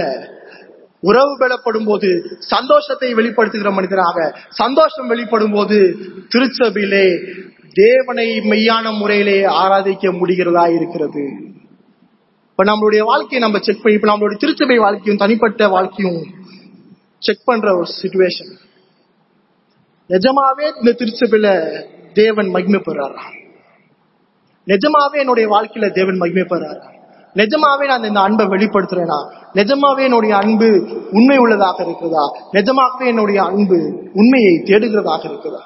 A: உறவு பலப்படும் போது சந்தோஷத்தை வெளிப்படுத்துகிற மனிதனாக சந்தோஷம் வெளிப்படும் போது திருச்சபையிலே தேவனை மெய்யான முறையிலே ஆராதிக்க முடிகிறதா இருக்கிறது இப்ப நம்மளுடைய வாழ்க்கையை நம்ம செக் பண்ணி இப்ப நம்மளுடைய திருச்சபை வாழ்க்கையும் தனிப்பட்ட வாழ்க்கையும் செக் பண்ற ஒரு சுச்சுவேஷன் நிஜமாவே இந்த திருச்சபையில தேவன் மகிமை பெறாரா நிஜமாவே என்னுடைய வாழ்க்கையில தேவன் மகிமை பெறாரா நிஜமாவே நான் இந்த அன்பை வெளிப்படுத்துறேனா நிஜமாவே என்னுடைய அன்பு உண்மை உள்ளதாக இருக்கிறதா நிஜமாவே என்னுடைய அன்பு உண்மையை தேடுகிறதாக இருக்கிறதா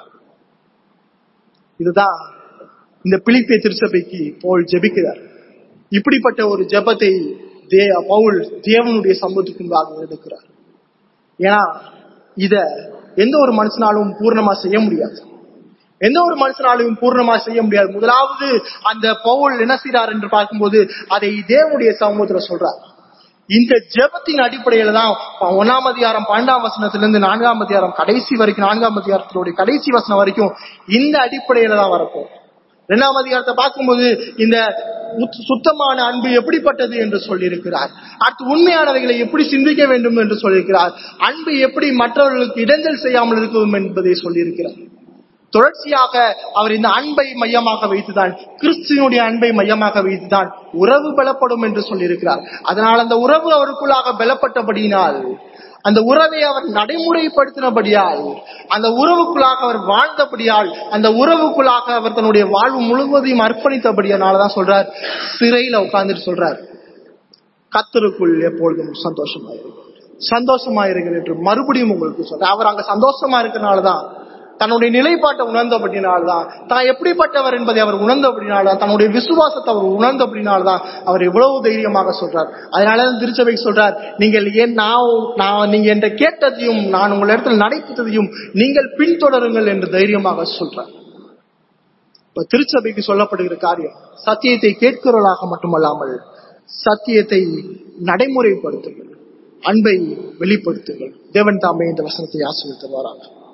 A: இதுதான் இந்த பிலிப்பிய திருச்சபைக்கு பவுல் ஜெபிக்கிறார் இப்படிப்பட்ட ஒரு ஜெபத்தை தே பவுல் தேவனுடைய சமூகத்துக்கு முன்பாக எடுக்கிறார் ஏன்னா இத எந்த ஒரு மனுஷனாலும் பூர்ணமா செய்ய முடியாது எந்த ஒரு மனுஷனாலையும் பூர்ணமா செய்ய முடியாது முதலாவது அந்த பவுல் என்ன செய்றார் என்று பார்க்கும்போது அதை தேவனுடைய சமூகத்துல சொல்றார் இந்த ஜெபத்தின் அடிப்படையில தான் ஒன்னாம் அதிகாரம் பன்னெண்டாம் வசனத்திலிருந்து நான்காம் அதிகாரம் கடைசி வரைக்கும் நான்காம் அதிகாரத்தினுடைய கடைசி வசனம் வரைக்கும் இந்த அடிப்படையில தான் வரப்போம் இரண்டாம் அதிகாரத்தை பார்க்கும்போது இந்த உத்- சுத்தமான அன்பு எப்படிப்பட்டது என்று சொல்லியிருக்கிறார் அடுத்து உண்மையானவைகளை எப்படி சிந்திக்க வேண்டும் என்று சொல்லியிருக்கிறார் அன்பு எப்படி மற்றவர்களுக்கு இடைஞ்சல் செய்யாமல் இருக்கும் என்பதை சொல்லியிருக்கிறார் தொடர்ச்சியாக அவர் இந்த அன்பை மையமாக வைத்துதான் கிறிஸ்துவனுடைய அன்பை மையமாக வைத்துதான் உறவு பலப்படும் என்று சொல்லியிருக்கிறார் அதனால் அந்த உறவு அவருக்குள்ளாக பலப்பட்டபடியினால் அந்த உறவை அவர் நடைமுறைப்படுத்தினபடியால் அந்த உறவுக்குள்ளாக அவர் வாழ்ந்தபடியால் அந்த உறவுக்குள்ளாக அவர் தன்னுடைய வாழ்வு முழுவதையும் அர்ப்பணித்தபடியானாலதான் சொல்றார் சிறையில உட்கார்ந்துட்டு சொல்றார் கத்தருக்குள் எப்பொழுதும் சந்தோஷமா இருக்கும் சந்தோஷமா இருக்கிற என்று மறுபடியும் உங்களுக்கு சொல்றேன் அவர் அங்க சந்தோஷமா இருக்கிறனாலதான் தன்னுடைய நிலைப்பாட்டை உணர்ந்தபடினால்தான் தான் எப்படிப்பட்டவர் என்பதை அவர் உணர்ந்தபடினால்தான் தன்னுடைய விசுவாசத்தை அவர் உணர்ந்தபடினால்தான் அவர் எவ்வளவு தைரியமாக சொல்றார் அதனால தான் திருச்சபை சொல்றார் நீங்கள் ஏன் நான் நான் நீங்க என்ற கேட்டதையும் நான் உங்கள் இடத்துல நடைபெற்றதையும் நீங்கள் பின்தொடருங்கள் என்று தைரியமாக சொல்றார் இப்ப திருச்சபைக்கு சொல்லப்படுகிற காரியம் சத்தியத்தை கேட்கிறவர்களாக மட்டுமல்லாமல் சத்தியத்தை நடைமுறைப்படுத்துங்கள் அன்பை வெளிப்படுத்துங்கள் தேவன் தாமே இந்த வசனத்தை ஆசிரியர் தருவாராக